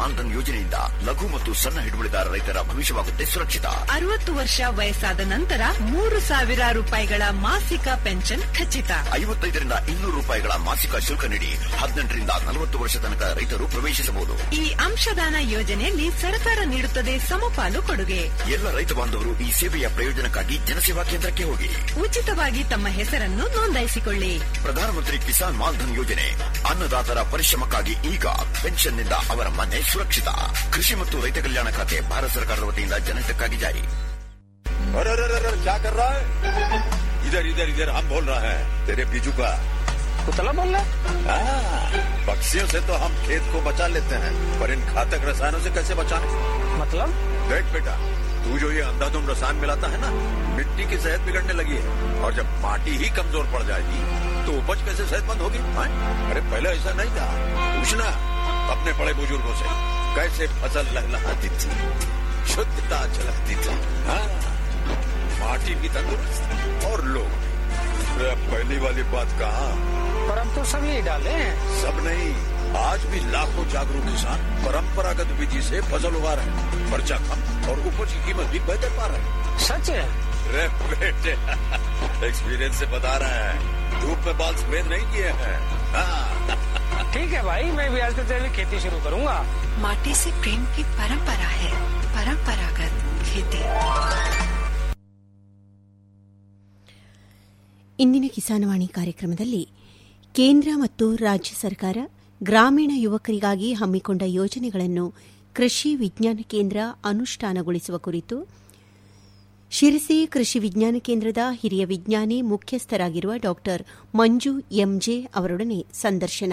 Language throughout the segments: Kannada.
ಮಾನ್ಧನ್ ಯೋಜನೆಯಿಂದ ಲಘು ಮತ್ತು ಸಣ್ಣ ಹಿಡುವಳಿದಾರ ರೈತರ ಭವಿಷ್ಯವಾಗುತ್ತೆ ಸುರಕ್ಷಿತ ಅರವತ್ತು ವರ್ಷ ವಯಸ್ಸಾದ ನಂತರ ಮೂರು ಸಾವಿರ ರೂಪಾಯಿಗಳ ಮಾಸಿಕ ಪೆನ್ಷನ್ ಖಚಿತ ಐವತ್ತೈದರಿಂದ ಇನ್ನೂರು ರೂಪಾಯಿಗಳ ಮಾಸಿಕ ಶುಲ್ಕ ನೀಡಿ ಹದಿನೆಂಟರಿಂದ ನಲವತ್ತು ವರ್ಷ ತನಕ ರೈತರು ಪ್ರವೇಶಿಸಬಹುದು ಈ ಅಂಶದಾನ ಯೋಜನೆಯಲ್ಲಿ ಸರ್ಕಾರ ನೀಡುತ್ತದೆ ಸಮಪಾಲು ಕೊಡುಗೆ ಎಲ್ಲ ರೈತ ಬಾಂಧವರು ಈ ಸೇವೆಯ ಪ್ರಯೋಜನಕ್ಕಾಗಿ ಜನಸೇವಾ ಕೇಂದ್ರಕ್ಕೆ ಹೋಗಿ ಉಚಿತವಾಗಿ ತಮ್ಮ ಹೆಸರನ್ನು ನೋಂದಾಯಿಸಿಕೊಳ್ಳಿ ಪ್ರಧಾನಮಂತ್ರಿ ಕಿಸಾನ್ ಮಾನ್ಧನ್ ಯೋಜನೆ ಅನ್ನದಾತರ ಪರಿಶ್ರಮಕ್ಕಾಗಿ ಈಗ ಪೆನ್ಷನ್ನಿಂದ ಅವರ ಮನೆ ಸುರಕ್ಷಿತ ಕೃಷಿ ಮತ್ತು ರೈತ ಕಲ್ಯಾಣ ಖಾತೆ ಭಾರತ ಸರ್ಕಾರದ ವತಿಯಿಂದ ಜನಹಿತಕ್ಕಾಗಿ ಜಾರಿ अरे अरे अरे अरे, क्या कर रहा है इधर इधर इधर हम बोल रहा है तेरे बीजू का कुतला बोल रहा हाँ, पक्षियों से तो हम खेत को बचा लेते हैं पर इन घातक रसायनों से कैसे बचाएं मतलब देख बेटा तू जो ये अंधाधुंध रसायन मिलाता है ना मिट्टी की सेहत बिगड़ने लगी है और जब माटी ही कमजोर पड़ जाएगी तो उपज कैसे सेहतमंद होगी हाँ? अरे पहले ऐसा नहीं था पूछना अपने बड़े बुजुर्गों से कैसे फसल लहलहाती थी शुद्धता झलकती थी हाँ माटी भी तंदुरुस्त और लोग भी अरे अब पहली वाली बात कहा पर हम तो सब यही डाले हैं सब नहीं आज भी लाखों जागरूक किसान परंपरागत विधि से फसल उगा रहे हैं खर्चा कम और उपज की कीमत भी बेहतर पा रहे हैं सच है रे बेटे एक्सपीरियंस से बता रहे हैं धूप में बाल सफेद नहीं किए हैं हाँ, ठीक है भाई मैं भी आज से तेरी खेती शुरू करूंगा माटी से प्रेम की परंपरा है परंपरागत खेती ಇಂದಿನ ಕಿಸಾನವಾಣಿ ಕಾರ್ಯಕ್ರಮದಲ್ಲಿ ಕೇಂದ್ರ ಮತ್ತು ರಾಜ್ಯ ಸರ್ಕಾರ ಗ್ರಾಮೀಣ ಯುವಕರಿಗಾಗಿ ಹಮ್ಮಿಕೊಂಡ ಯೋಜನೆಗಳನ್ನು ಕೃಷಿ ವಿಜ್ಞಾನ ಕೇಂದ್ರ ಅನುಷ್ಠಾನಗೊಳಿಸುವ ಕುರಿತು ಶಿರಸಿ ಕೃಷಿ ವಿಜ್ಞಾನ ಕೇಂದ್ರದ ಹಿರಿಯ ವಿಜ್ಞಾನಿ ಮುಖ್ಯಸ್ಥರಾಗಿರುವ ಡಾ ಮಂಜು ಎಂಜೆ ಅವರೊಡನೆ ಸಂದರ್ಶನ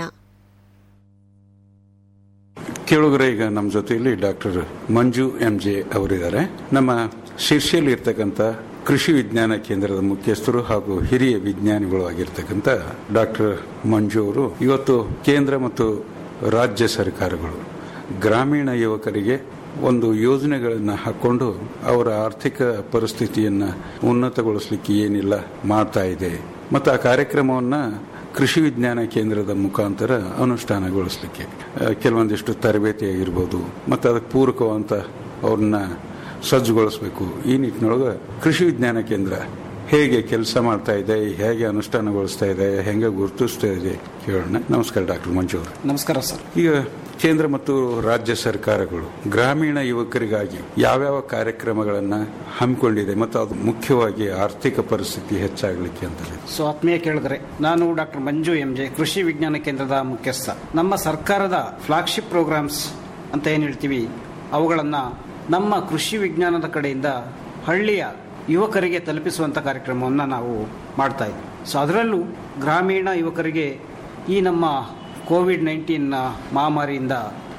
ಕೇಳುಗರೆ ಈಗ ನಮ್ಮ ಜೊತೆಯಲ್ಲಿ ಡಾಕ್ಟರ್ ಮಂಜು ಎಂ ಜೆ ಅವರಿದ್ದಾರೆ ನಮ್ಮ ಶಿರ್ಷಿಯಲ್ಲಿ ಇರ್ತಕ್ಕಂಥ ಕೃಷಿ ವಿಜ್ಞಾನ ಕೇಂದ್ರದ ಮುಖ್ಯಸ್ಥರು ಹಾಗೂ ಹಿರಿಯ ವಿಜ್ಞಾನಿಗಳು ಆಗಿರ್ತಕ್ಕಂಥ ಡಾಕ್ಟರ್ ಮಂಜು ಅವರು ಇವತ್ತು ಕೇಂದ್ರ ಮತ್ತು ರಾಜ್ಯ ಸರ್ಕಾರಗಳು ಗ್ರಾಮೀಣ ಯುವಕರಿಗೆ ಒಂದು ಯೋಜನೆಗಳನ್ನು ಹಾಕೊಂಡು ಅವರ ಆರ್ಥಿಕ ಪರಿಸ್ಥಿತಿಯನ್ನು ಉನ್ನತಗೊಳಿಸಲಿಕ್ಕೆ ಏನಿಲ್ಲ ಮಾಡ್ತಾ ಇದೆ ಮತ್ತು ಆ ಕಾರ್ಯಕ್ರಮವನ್ನು ಕೃಷಿ ವಿಜ್ಞಾನ ಕೇಂದ್ರದ ಮುಖಾಂತರ ಅನುಷ್ಠಾನಗೊಳಿಸಲಿಕ್ಕೆ ಆ, ಕೆಲವೊಂದಿಷ್ಟು ತರಬೇತಿ ಆಗಿರ್ಬೋದು ಮತ್ತು ಅದಕ್ಕೆ ಪೂರಕವಂತ ಅವ್ರನ್ನ ಸಜ್ಜುಗೊಳಿಸಬೇಕು ಈ ನಿಟ್ಟಿನೊಳಗೆ ಕೃಷಿ ವಿಜ್ಞಾನ ಕೇಂದ್ರ ಹೇಗೆ ಕೆಲಸ ಮಾಡ್ತಾ ಇದೆ ಹೇಗೆ ಅನುಷ್ಠಾನಗೊಳಿಸ್ತಾ ಇದೆ ಹೆಂಗೆ ಗುರುತಿಸ್ತಾ ಇದೆ ಕೇಳೋಣ ನಮಸ್ಕಾರ ಡಾಕ್ಟರ್ ಮಂಜು ಅವರು ನಮಸ್ಕಾರ ಸರ್ ಈಗ ಕೇಂದ್ರ ಮತ್ತು ರಾಜ್ಯ ಸರ್ಕಾರಗಳು ಗ್ರಾಮೀಣ ಯುವಕರಿಗಾಗಿ ಯಾವ್ಯಾವ ಕಾರ್ಯಕ್ರಮಗಳನ್ನು ಹಮ್ಮಿಕೊಂಡಿದೆ ಮತ್ತು ಅದು ಮುಖ್ಯವಾಗಿ ಆರ್ಥಿಕ ಪರಿಸ್ಥಿತಿ ಹೆಚ್ಚಾಗಲಿಕ್ಕೆ ಅಂತಲೇ ಸೊ ಆತ್ಮೀಯ ಕೇಳಿದ್ರೆ ನಾನು ಡಾಕ್ಟರ್ ಮಂಜು ಎಂ ಜೆ ಕೃಷಿ ವಿಜ್ಞಾನ ಕೇಂದ್ರದ ಮುಖ್ಯಸ್ಥ ನಮ್ಮ ಸರ್ಕಾರದ ಫ್ಲಾಗ್ಶಿಪ್ ಪ್ರೋಗ್ರಾಮ್ಸ್ ಅಂತ ಏನು ಹೇಳ್ತೀವಿ ಅವುಗಳನ್ನು ನಮ್ಮ ಕೃಷಿ ವಿಜ್ಞಾನದ ಕಡೆಯಿಂದ ಹಳ್ಳಿಯ ಯುವಕರಿಗೆ ತಲುಪಿಸುವಂಥ ಕಾರ್ಯಕ್ರಮವನ್ನು ನಾವು ಮಾಡ್ತಾ ಇದ್ದೀವಿ ಸೊ ಅದರಲ್ಲೂ ಗ್ರಾಮೀಣ ಯುವಕರಿಗೆ ಈ ನಮ್ಮ ಕೋವಿಡ್ ನೈನ್ಟೀನ್ ಮಹಾಮಾರಿಯಿಂದ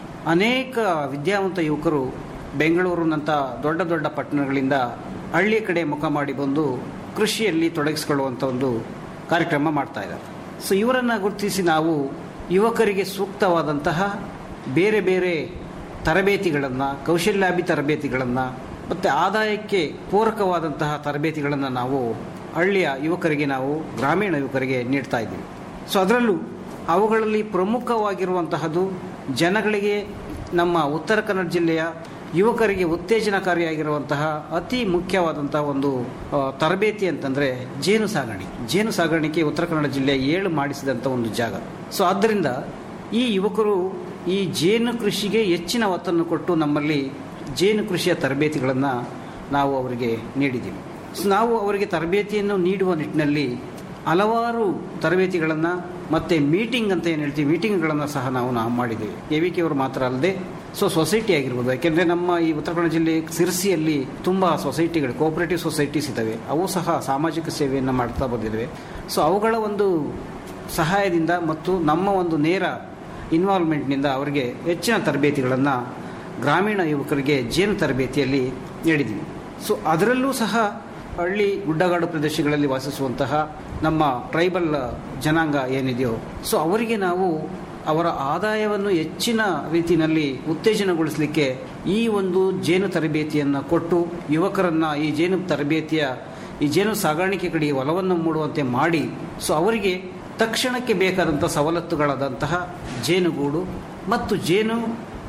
ಅನೇಕ ವಿದ್ಯಾವಂತ ಯುವಕರು ಬೆಂಗಳೂರಿನಂಥ ದೊಡ್ಡ ದೊಡ್ಡ ಪಟ್ಟಣಗಳಿಂದ ಹಳ್ಳಿಯ ಕಡೆ ಮುಖ ಮಾಡಿ ಬಂದು ಕೃಷಿಯಲ್ಲಿ ತೊಡಗಿಸಿಕೊಳ್ಳುವಂಥ ಒಂದು ಕಾರ್ಯಕ್ರಮ ಮಾಡ್ತಾ ಇದ್ದಾರೆ ಸೊ ಇವರನ್ನು ಗುರುತಿಸಿ ನಾವು ಯುವಕರಿಗೆ ಸೂಕ್ತವಾದಂತಹ ಬೇರೆ ಬೇರೆ ತರಬೇತಿಗಳನ್ನು ಕೌಶಲ್ಯಾಭಿ ತರಬೇತಿಗಳನ್ನು ಮತ್ತು ಆದಾಯಕ್ಕೆ ಪೂರಕವಾದಂತಹ ತರಬೇತಿಗಳನ್ನು ನಾವು ಹಳ್ಳಿಯ ಯುವಕರಿಗೆ ನಾವು ಗ್ರಾಮೀಣ ಯುವಕರಿಗೆ ನೀಡ್ತಾ ಇದ್ದೀವಿ ಸೊ ಅದರಲ್ಲೂ ಅವುಗಳಲ್ಲಿ ಪ್ರಮುಖವಾಗಿರುವಂತಹದ್ದು ಜನಗಳಿಗೆ ನಮ್ಮ ಉತ್ತರ ಕನ್ನಡ ಜಿಲ್ಲೆಯ ಯುವಕರಿಗೆ ಉತ್ತೇಜನಕಾರಿಯಾಗಿರುವಂತಹ ಅತಿ ಮುಖ್ಯವಾದಂತಹ ಒಂದು ಆ, ತರಬೇತಿ ಅಂತಂದ್ರೆ ಜೇನು ಸಾಗಾಣೆ ಜೇನು ಸಾಗಾಣಿಕೆ ಉತ್ತರ ಕನ್ನಡ ಜಿಲ್ಲೆ ಏಳು ಮಾಡಿಸಿದಂಥ ಒಂದು ಜಾಗ ಸೊ ಆದ್ದರಿಂದ ಈ ಯುವಕರು ಈ ಜೇನು ಕೃಷಿಗೆ ಹೆಚ್ಚಿನ ಒತ್ತನ್ನು ಕೊಟ್ಟು ನಮ್ಮಲ್ಲಿ ಜೇನು ಕೃಷಿಯ ತರಬೇತಿಗಳನ್ನು ನಾವು ಅವರಿಗೆ ನೀಡಿದ್ದೀವಿ ಸೊ ನಾವು ಅವರಿಗೆ ತರಬೇತಿಯನ್ನು ನೀಡುವ ನಿಟ್ಟಿನಲ್ಲಿ ಹಲವಾರು ತರಬೇತಿಗಳನ್ನು ಮತ್ತೆ ಮೀಟಿಂಗ್ ಅಂತ ಏನು ಹೇಳ್ತೀವಿ ಮೀಟಿಂಗ್ಗಳನ್ನು ಸಹ ನಾವು ನಾವು ಮಾಡಿದ್ದೀವಿ ಎ ವಿ ಕೆ ಅವರು ಮಾತ್ರ ಅಲ್ಲದೆ ಸೊ ಸೊಸೈಟಿ ಆಗಿರ್ಬೋದು ಯಾಕೆಂದರೆ ನಮ್ಮ ಈ ಉತ್ತರ ಕನ್ನಡ ಜಿಲ್ಲೆ ಸಿರ್ಸಿಯಲ್ಲಿ ತುಂಬ ಸೊಸೈಟಿಗಳು ಕೋಆಪರೇಟಿವ್ ಸೊಸೈಟೀಸ್ ಇದ್ದಾವೆ ಅವು ಸಹ ಸಾಮಾಜಿಕ ಸೇವೆಯನ್ನು ಮಾಡ್ತಾ ಬಂದಿದ್ದಾವೆ ಸೊ ಅವುಗಳ ಒಂದು ಸಹಾಯದಿಂದ ಮತ್ತು ನಮ್ಮ ಒಂದು ನೇರ ಇನ್ವಾಲ್ವ್ಮೆಂಟ್ನಿಂದ ಅವರಿಗೆ ಹೆಚ್ಚಿನ ತರಬೇತಿಗಳನ್ನು ಗ್ರಾಮೀಣ ಯುವಕರಿಗೆ ಜೇನು ತರಬೇತಿಯಲ್ಲಿ ನೀಡಿದ್ದೀವಿ ಸೊ ಅದರಲ್ಲೂ ಸಹ ಹಳ್ಳಿ ಗುಡ್ಡಗಾಡು ಪ್ರದೇಶಗಳಲ್ಲಿ ವಾಸಿಸುವಂತಹ ನಮ್ಮ ಟ್ರೈಬಲ್ ಜನಾಂಗ ಏನಿದೆಯೋ ಸೊ ಅವರಿಗೆ ನಾವು ಅವರ ಆದಾಯವನ್ನು ಹೆಚ್ಚಿನ ರೀತಿಯಲ್ಲಿ ಉತ್ತೇಜನಗೊಳಿಸಲಿಕ್ಕೆ ಈ ಒಂದು ಜೇನು ತರಬೇತಿಯನ್ನು ಕೊಟ್ಟು ಯುವಕರನ್ನ ಈ ಜೇನು ತರಬೇತಿಯ ಈ ಜೇನು ಸಾಗಾಣಿಕೆ ಕಡೆ ಒಲವನ್ನು ಮೂಡುವಂತೆ ಮಾಡಿ ಸೊ ಅವರಿಗೆ ತಕ್ಷಣಕ್ಕೆ ಬೇಕಾದಂಥ ಸವಲತ್ತುಗಳಾದಂತಹ ಜೇನುಗೂಡು ಮತ್ತು ಜೇನು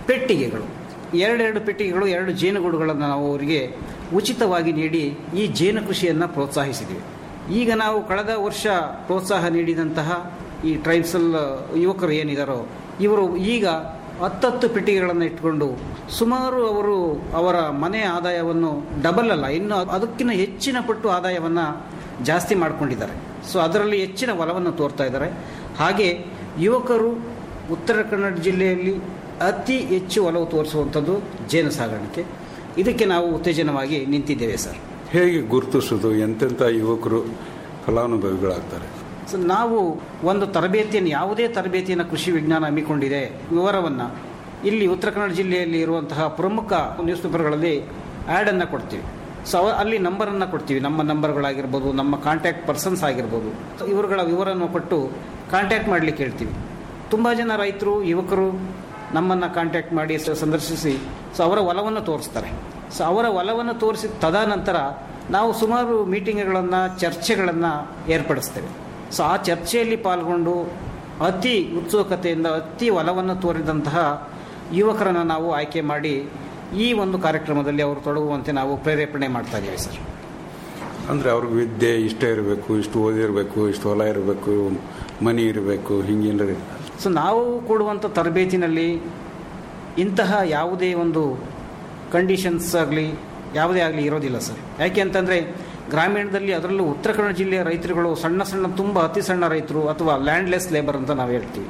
ಪೆಟ್ಟಿಗೆಗಳು ಎರಡೆರಡು ಪೆಟ್ಟಿಗೆಗಳು ಎರಡು ಜೇನುಗೂಡುಗಳನ್ನು ನಾವು ಅವರಿಗೆ ಉಚಿತವಾಗಿ ನೀಡಿ ಈ ಜೇನು ಕೃಷಿಯನ್ನು ಪ್ರೋತ್ಸಾಹಿಸಿದ್ದೀವಿ ಈಗ ನಾವು ಕಳೆದ ವರ್ಷ ಪ್ರೋತ್ಸಾಹ ನೀಡಿದಂತಹ ಈ ಟ್ರೈಬ್ಸಲ್ ಯುವಕರು ಏನಿದಾರೋ ಇವರು ಈಗ ಹತ್ತತ್ತು ಪೆಟ್ಟಿಗೆಗಳನ್ನು ಇಟ್ಕೊಂಡು ಸುಮಾರು ಅವರು ಅವರ ಮನೆ ಆದಾಯವನ್ನು ಡಬಲ್ ಅಲ್ಲ ಇನ್ನು ಅದಕ್ಕಿಂತ ಹೆಚ್ಚಿನ ಪಟ್ಟು ಆದಾಯವನ್ನು ಜಾಸ್ತಿ ಮಾಡ್ಕೊಂಡಿದ್ದಾರೆ ಸೊ ಅದರಲ್ಲಿ ಹೆಚ್ಚಿನ ಒಲವನ್ನು ತೋರ್ತಾ ಇದ್ದಾರೆ ಹಾಗೆ ಯುವಕರು ಉತ್ತರ ಕನ್ನಡ ಜಿಲ್ಲೆಯಲ್ಲಿ ಅತಿ ಹೆಚ್ಚು ಒಲವು ತೋರಿಸುವಂಥದ್ದು ಜೇನು ಸಾಗಾಣಿಕೆ ಇದಕ್ಕೆ ನಾವು ಉತ್ತೇಜನವಾಗಿ ನಿಂತಿದ್ದೇವೆ ಸರ್ ಹೇಗೆ ಗುರುತಿಸೋದು ಎಂತೆಂಥ ಯುವಕರು ಫಲಾನುಭವಿಗಳಾಗ್ತಾರೆ ಸೊ ನಾವು ಒಂದು ತರಬೇತಿಯನ್ನು ಯಾವುದೇ ತರಬೇತಿಯನ್ನು ಕೃಷಿ ವಿಜ್ಞಾನ ಹಮ್ಮಿಕೊಂಡಿದೆ ವಿವರವನ್ನು ಇಲ್ಲಿ ಉತ್ತರ ಕನ್ನಡ ಜಿಲ್ಲೆಯಲ್ಲಿ ಇರುವಂತಹ ಪ್ರಮುಖ ನ್ಯೂಸ್ ಪೇಪರ್ಗಳಲ್ಲಿ ಆ್ಯಡನ್ನು ಕೊಡ್ತೀವಿ ಸೊ ಅವ ಅಲ್ಲಿ ನಂಬರನ್ನು ಕೊಡ್ತೀವಿ ನಮ್ಮ ನಂಬರ್ಗಳಾಗಿರ್ಬೋದು ನಮ್ಮ ಕಾಂಟ್ಯಾಕ್ಟ್ ಪರ್ಸನ್ಸ್ ಆಗಿರ್ಬೋದು ಇವರುಗಳ ವಿವರವನ್ನು ಕೊಟ್ಟು ಕಾಂಟ್ಯಾಕ್ಟ್ ಮಾಡಲಿಕ್ಕೆ ಹೇಳ್ತೀವಿ ತುಂಬ ಜನ ರೈತರು ಯುವಕರು ನಮ್ಮನ್ನು ಕಾಂಟ್ಯಾಕ್ಟ್ ಮಾಡಿ ಸ- ಸಂದರ್ಶಿಸಿ ಸೊ ಅವರ ಒಲವನ್ನು ತೋರಿಸ್ತಾರೆ ಸೊ ಅವರ ಒಲವನ್ನು ತೋರಿಸಿದ ತದನಂತರ ನಾವು ಸುಮಾರು ಮೀಟಿಂಗ್ಗಳನ್ನು ಚರ್ಚೆಗಳನ್ನು ಏರ್ಪಡಿಸ್ತೇವೆ ಸೊ ಆ ಚರ್ಚೆಯಲ್ಲಿ ಪಾಲ್ಗೊಂಡು ಅತಿ ಉತ್ಸುಕತೆಯಿಂದ ಅತಿ ಒಲವನ್ನು ತೋರಿದಂತಹ ಯುವಕರನ್ನು ನಾವು ಆಯ್ಕೆ ಮಾಡಿ ಈ ಒಂದು ಕಾರ್ಯಕ್ರಮದಲ್ಲಿ ಅವರು ತೊಡಗುವಂತೆ ನಾವು ಪ್ರೇರೇಪಣೆ ಮಾಡ್ತಾ ಇದ್ದೀವಿ ಸರ್ ಅಂದರೆ ಅವ್ರಿಗೆ ವಿದ್ಯೆ ಇಷ್ಟ ಇರಬೇಕು ಇಷ್ಟು ಓದಿರಬೇಕು ಇಷ್ಟು ಹೊಲ ಇರಬೇಕು ಮನಿ ಇರಬೇಕು ಹಿಂಗೇನಾರ ಸೊ ನಾವು ಕೊಡುವಂಥ ತರಬೇತಿನಲ್ಲಿ ಇಂತಹ ಯಾವುದೇ ಒಂದು ಕಂಡೀಷನ್ಸ್ ಆಗಲಿ ಯಾವುದೇ ಆಗಲಿ ಇರೋದಿಲ್ಲ ಸರ್ ಯಾಕೆ ಅಂತಂದರೆ ಗ್ರಾಮೀಣದಲ್ಲಿ ಅದರಲ್ಲೂ ಉತ್ತರ ಕನ್ನಡ ಜಿಲ್ಲೆಯ ರೈತರುಗಳು ಸಣ್ಣ ಸಣ್ಣ ತುಂಬ ಅತಿ ಸಣ್ಣ ರೈತರು ಅಥವಾ ಲ್ಯಾಂಡ್ಲೆಸ್ ಲೇಬರ್ ಅಂತ ನಾವು ಹೇಳ್ತೀವಿ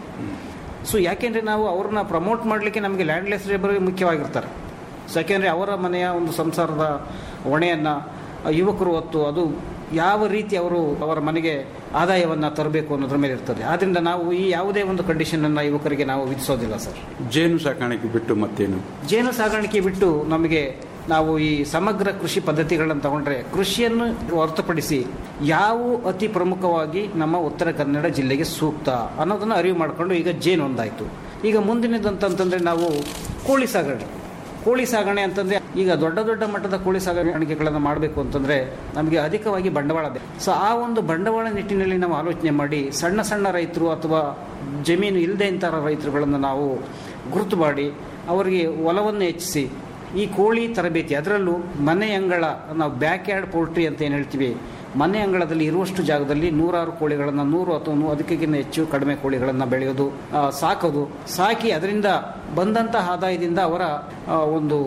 ಸೊ ಯಾಕೆಂದರೆ ನಾವು ಅವ್ರನ್ನ ಪ್ರಮೋಟ್ ಮಾಡಲಿಕ್ಕೆ ನಮಗೆ ಲ್ಯಾಂಡ್ಲೆಸ್ ಲೇಬರ್ ಮುಖ್ಯವಾಗಿರ್ತಾರೆ ಸೊ ಯಾಕೆಂದರೆ ಅವರ ಮನೆಯ ಒಂದು ಸಂಸಾರದ ಹೊಣೆಯನ್ನು ಯುವಕರು ಹೊತ್ತು ಅದು ಯಾವ ರೀತಿ ಅವರು ಅವರ ಮನೆಗೆ ಆದಾಯವನ್ನು ತರಬೇಕು ಅನ್ನೋದ್ರ ಮೇಲೆ ಇರ್ತದೆ ಆದ್ದರಿಂದ ನಾವು ಈ ಯಾವುದೇ ಒಂದು ಕಂಡೀಷನನ್ನು ಯುವಕರಿಗೆ ನಾವು ವಿಧಿಸೋದಿಲ್ಲ ಸರ್ ಜೇನು ಸಾಕಾಣಿಕೆ ಬಿಟ್ಟು ಮತ್ತೇನು ಜೇನು ಸಾಗಾಣಿಕೆ ಬಿಟ್ಟು ನಮಗೆ ನಾವು ಈ ಸಮಗ್ರ ಕೃಷಿ ಪದ್ಧತಿಗಳನ್ನು ತಗೊಂಡ್ರೆ ಕೃಷಿಯನ್ನು ಹೊರತುಪಡಿಸಿ ಯಾವ ಅತಿ ಪ್ರಮುಖವಾಗಿ ನಮ್ಮ ಉತ್ತರ ಕನ್ನಡ ಜಿಲ್ಲೆಗೆ ಸೂಕ್ತ ಅನ್ನೋದನ್ನು ಅರಿವು ಮಾಡಿಕೊಂಡು ಈಗ ಜೇನು ಒಂದಾಯಿತು ಈಗ ಮುಂದಿನದಂತಂತಂದರೆ ನಾವು ಕೋಳಿ ಸಾಗಣೆ ಕೋಳಿ ಸಾಗಣೆ ಅಂತಂದರೆ ಈಗ ದೊಡ್ಡ ದೊಡ್ಡ ಮಟ್ಟದ ಕೋಳಿ ಸಾಗಾಣಿಕೆಗಳನ್ನು ಮಾಡಬೇಕು ಅಂತಂದರೆ ನಮಗೆ ಅಧಿಕವಾಗಿ ಬಂಡವಾಳ ಬೇಕು ಸೊ ಆ ಒಂದು ಬಂಡವಾಳ ನಿಟ್ಟಿನಲ್ಲಿ ನಾವು ಆಲೋಚನೆ ಮಾಡಿ ಸಣ್ಣ ಸಣ್ಣ ರೈತರು ಅಥವಾ ಜಮೀನು ಇಲ್ಲದೆ ಇಂಥ ರೈತರುಗಳನ್ನು ನಾವು ಗುರುತು ಮಾಡಿ ಅವರಿಗೆ ಒಲವನ್ನು ಹೆಚ್ಚಿಸಿ ಈ ಕೋಳಿ ತರಬೇತಿ ಅದರಲ್ಲೂ ಮನೆ ಅಂಗಳ ನಾವು ಬ್ಯಾಕ್ ಯಾರ್ಡ್ ಪೋಲ್ಟ್ರಿ ಅಂತ ಏನು ಹೇಳ್ತೀವಿ ಮನೆ ಅಂಗಳದಲ್ಲಿ ಇರುವಷ್ಟು ಜಾಗದಲ್ಲಿ ನೂರಾರು ಕೋಳಿಗಳನ್ನು ನೂರು ಅಥವಾ ನೂ- ಅದಕ್ಕಿಂತ ಹೆಚ್ಚು ಕಡಿಮೆ ಕೋಳಿಗಳನ್ನು ಬೆಳೆಯೋದು ಆ, ಸಾಕೋದು ಸಾಕಿ ಅದರಿಂದ ಬಂದಂತಹ ಆದಾಯದಿಂದ ಅವರ ಆ, ಒಂದು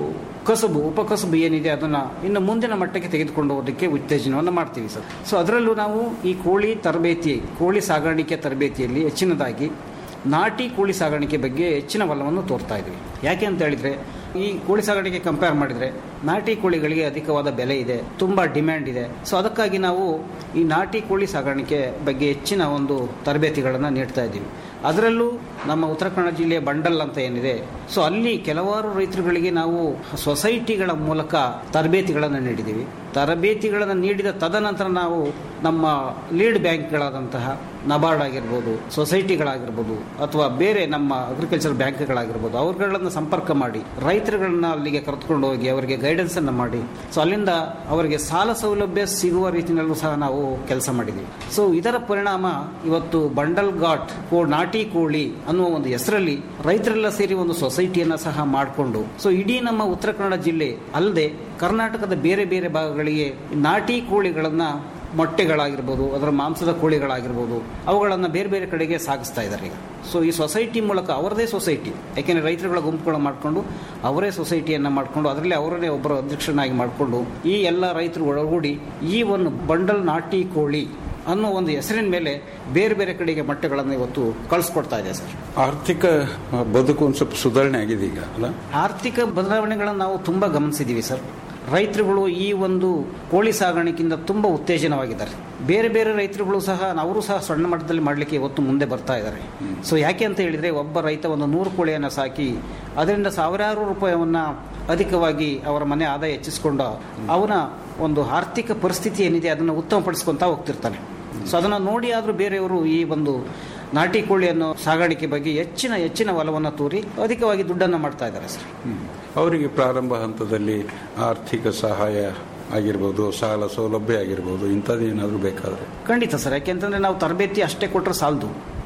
ಕಸುಬು ಉಪಕಸುಬು ಏನಿದೆ ಅದನ್ನು ಇನ್ನು ಮುಂದಿನ ಮಟ್ಟಕ್ಕೆ ತೆಗೆದುಕೊಂಡು ಹೋಗೋದಕ್ಕೆ ಉತ್ತೇಜನವನ್ನು ಮಾಡ್ತೀವಿ ಸರ್ ಸೊ ಅದರಲ್ಲೂ ನಾವು ಈ ಕೋಳಿ ತರಬೇತಿ ಕೋಳಿ ಸಾಗಾಣಿಕೆ ತರಬೇತಿಯಲ್ಲಿ ಹೆಚ್ಚಿನದಾಗಿ ನಾಟಿ ಕೋಳಿ ಸಾಗಾಣಿಕೆ ಬಗ್ಗೆ ಹೆಚ್ಚಿನ ಒಲವನ್ನು ತೋರ್ತಾ ಇದ್ವಿ ಯಾಕೆ ಅಂತ ಹೇಳಿದ್ರೆ ಈ ಕೋಳಿ ಸಾಗಾಣಿಕೆ ಕಂಪೇರ್ ಮಾಡಿದರೆ ನಾಟಿ ಕೋಳಿಗಳಿಗೆ ಅಧಿಕವಾದ ಬೆಲೆ ಇದೆ ತುಂಬ ಡಿಮ್ಯಾಂಡ್ ಇದೆ ಸೊ ಅದಕ್ಕಾಗಿ ನಾವು ಈ ನಾಟಿ ಕೋಳಿ ಸಾಗಾಣಿಕೆ ಬಗ್ಗೆ ಹೆಚ್ಚಿನ ಒಂದು ತರಬೇತಿಗಳನ್ನು ನೀಡ್ತಾ ಇದ್ದೀವಿ ಅದರಲ್ಲೂ ನಮ್ಮ ಉತ್ತರ ಕನ್ನಡ ಜಿಲ್ಲೆಯ ಬಂಡಲ್ ಅಂತ ಏನಿದೆ ಸೊ ಅಲ್ಲಿ ಕೆಲವಾರು ರೈತರುಗಳಿಗೆ ನಾವು ಸೊಸೈಟಿಗಳ ಮೂಲಕ ತರಬೇತಿಗಳನ್ನು ನೀಡಿದ್ದೀವಿ ತರಬೇತಿಗಳನ್ನು ನೀಡಿದ ತದನಂತರ ನಾವು ನಮ್ಮ ಲೀಡ್ ಬ್ಯಾಂಕ್ಗಳಾದಂತಹ ನಬಾರ್ಡ್ ಆಗಿರ್ಬೋದು ಸೊಸೈಟಿಗಳಾಗಿರ್ಬೋದು ಅಥವಾ ಬೇರೆ ನಮ್ಮ ಅಗ್ರಿಕಲ್ಚರ್ ಬ್ಯಾಂಕ್ಗಳಾಗಿರ್ಬೋದು ಅವ್ರುಗಳನ್ನು ಸಂಪರ್ಕ ಮಾಡಿ ರೈತರುಗಳನ್ನ ಅಲ್ಲಿಗೆ ಕರೆದುಕೊಂಡು ಹೋಗಿ ಅವರಿಗೆ ಗೈಡೆನ್ಸ್ ಅನ್ನು ಮಾಡಿ ಸೊ ಅಲ್ಲಿಂದ ಅವರಿಗೆ ಸಾಲ ಸೌಲಭ್ಯ ಸಿಗುವ ರೀತಿಯಲ್ಲೂ ಸಹ ನಾವು ಕೆಲಸ ಮಾಡಿದ್ದೀವಿ ಸೊ ಇದರ ಪರಿಣಾಮ ಇವತ್ತು ಬಂಡಲ್ ಘಾಟ್ ಕೋ ನಾಟಿ ಕೋಳಿ ಅನ್ನುವ ಒಂದು ಹೆಸರಲ್ಲಿ ರೈತರೆಲ್ಲ ಸೇರಿ ಒಂದು ಸೊಸೈಟಿಯನ್ನ ಸಹ ಮಾಡಿಕೊಂಡು ಸೊ ಇಡೀ ನಮ್ಮ ಉತ್ತರ ಕನ್ನಡ ಜಿಲ್ಲೆ ಅಲ್ಲದೆ ಕರ್ನಾಟಕದ ಬೇರೆ ಬೇರೆ ಭಾಗಗಳಿಗೆ ನಾಟಿ ಕೋಳಿಗಳನ್ನ ಮೊಟ್ಟೆಗಳಾಗಿರ್ಬೋದು ಅದರ ಮಾಂಸದ ಕೋಳಿಗಳಾಗಿರ್ಬೋದು ಅವುಗಳನ್ನು ಬೇರೆ ಬೇರೆ ಕಡೆಗೆ ಸಾಗಿಸ್ತಾ ಇದ್ದಾರೆ ಈಗ ಸೊ ಈ ಸೊಸೈಟಿ ಮೂಲಕ ಅವರದೇ ಸೊಸೈಟಿ ಯಾಕೆಂದರೆ ರೈತರುಗಳ ಗುಂಪುಗಳನ್ನು ಮಾಡಿಕೊಂಡು ಅವರೇ ಸೊಸೈಟಿಯನ್ನು ಮಾಡಿಕೊಂಡು ಅದರಲ್ಲಿ ಅವರನ್ನೇ ಒಬ್ಬರು ಅಧ್ಯಕ್ಷನಾಗಿ ಮಾಡಿಕೊಂಡು ಈ ಎಲ್ಲ ರೈತರು ಒಳಗೂಡಿ ಈ ಒಂದು ಬಂಡಲ್ ನಾಟಿ ಕೋಳಿ ಅನ್ನೋ ಒಂದು ಹೆಸರಿನ ಮೇಲೆ ಬೇರೆ ಬೇರೆ ಕಡೆಗೆ ಮೊಟ್ಟೆಗಳನ್ನು ಇವತ್ತು ಕಳಿಸ್ಕೊಡ್ತಾ ಇದೆ ಸರ್ ಆರ್ಥಿಕ ಆ, ಬದುಕು ಒಂದು ಸ್ವಲ್ಪ ಸುಧಾರಣೆ ಆಗಿದೆ ಈಗ ಅಲ್ಲ ಆರ್ಥಿಕ ಬದಲಾವಣೆಗಳನ್ನು ನಾವು ತುಂಬ ಗಮನಿಸಿದ್ದೀವಿ ಸರ್ ರೈತರುಗಳು ಈ ಒಂದು ಕೋಳಿ ಸಾಗಾಣಿಕೆಯಿಂದ ತುಂಬ ಉತ್ತೇಜನವಾಗಿದ್ದಾರೆ ಬೇರೆ ಬೇರೆ ರೈತರುಗಳು ಸಹ ಅವರು ಸಹ ಸಣ್ಣ ಮಟ್ಟದಲ್ಲಿ ಮಾಡಲಿಕ್ಕೆ ಇವತ್ತು ಮುಂದೆ ಬರ್ತಾ ಇದ್ದಾರೆ ಸೊ ಯಾಕೆ ಅಂತ ಹೇಳಿದರೆ ಒಬ್ಬ ರೈತ ಒಂದು ನೂರು ಕೋಳಿಯನ್ನು ಸಾಕಿ ಅದರಿಂದ ಸಾವಿರಾರು ರೂಪಾಯಿಯನ್ನು ಅಧಿಕವಾಗಿ ಅವರ ಮನೆ ಆದಾಯ ಹೆಚ್ಚಿಸಿಕೊಂಡು ಅವನ ಒಂದು ಆರ್ಥಿಕ ಪರಿಸ್ಥಿತಿ ಏನಿದೆ ಅದನ್ನು ಉತ್ತಮಪಡಿಸ್ಕೊತಾ ಹೋಗ್ತಿರ್ತಾನೆ ಸೊ ಅದನ್ನು ನೋಡಿ ಆದರೂ ಬೇರೆಯವರು ಈ ಒಂದು ನಾಟಿ ಕೋಳಿಯನ್ನು ಸಾಗಾಣಿಕೆ ಬಗ್ಗೆ ಹೆಚ್ಚಿನ ಹೆಚ್ಚಿನ ಒಲವನ್ನು ತೋರಿ ಅಧಿಕವಾಗಿ ದುಡ್ಡನ್ನು ಮಾಡ್ತಾ ಇದ್ದಾರೆ ಸರ್ ಅವರಿಗೆ ಪ್ರಾರಂಭ ಹಂತದಲ್ಲಿ ಆರ್ಥಿಕ ಸಹಾಯ ಆಗಿರ್ಬೋದು ಸಾಲ ಸೌಲಭ್ಯ ಆಗಿರ್ಬೋದು ಇಂಥದ್ದು ಏನಾದರೂ ಬೇಕಾದರೆ ಖಂಡಿತ ಸರ್ ಯಾಕೆಂತಂದ್ರೆ ನಾವು ತರಬೇತಿ ಅಷ್ಟೇ ಕೊಟ್ಟರೆ ಸಾಲದು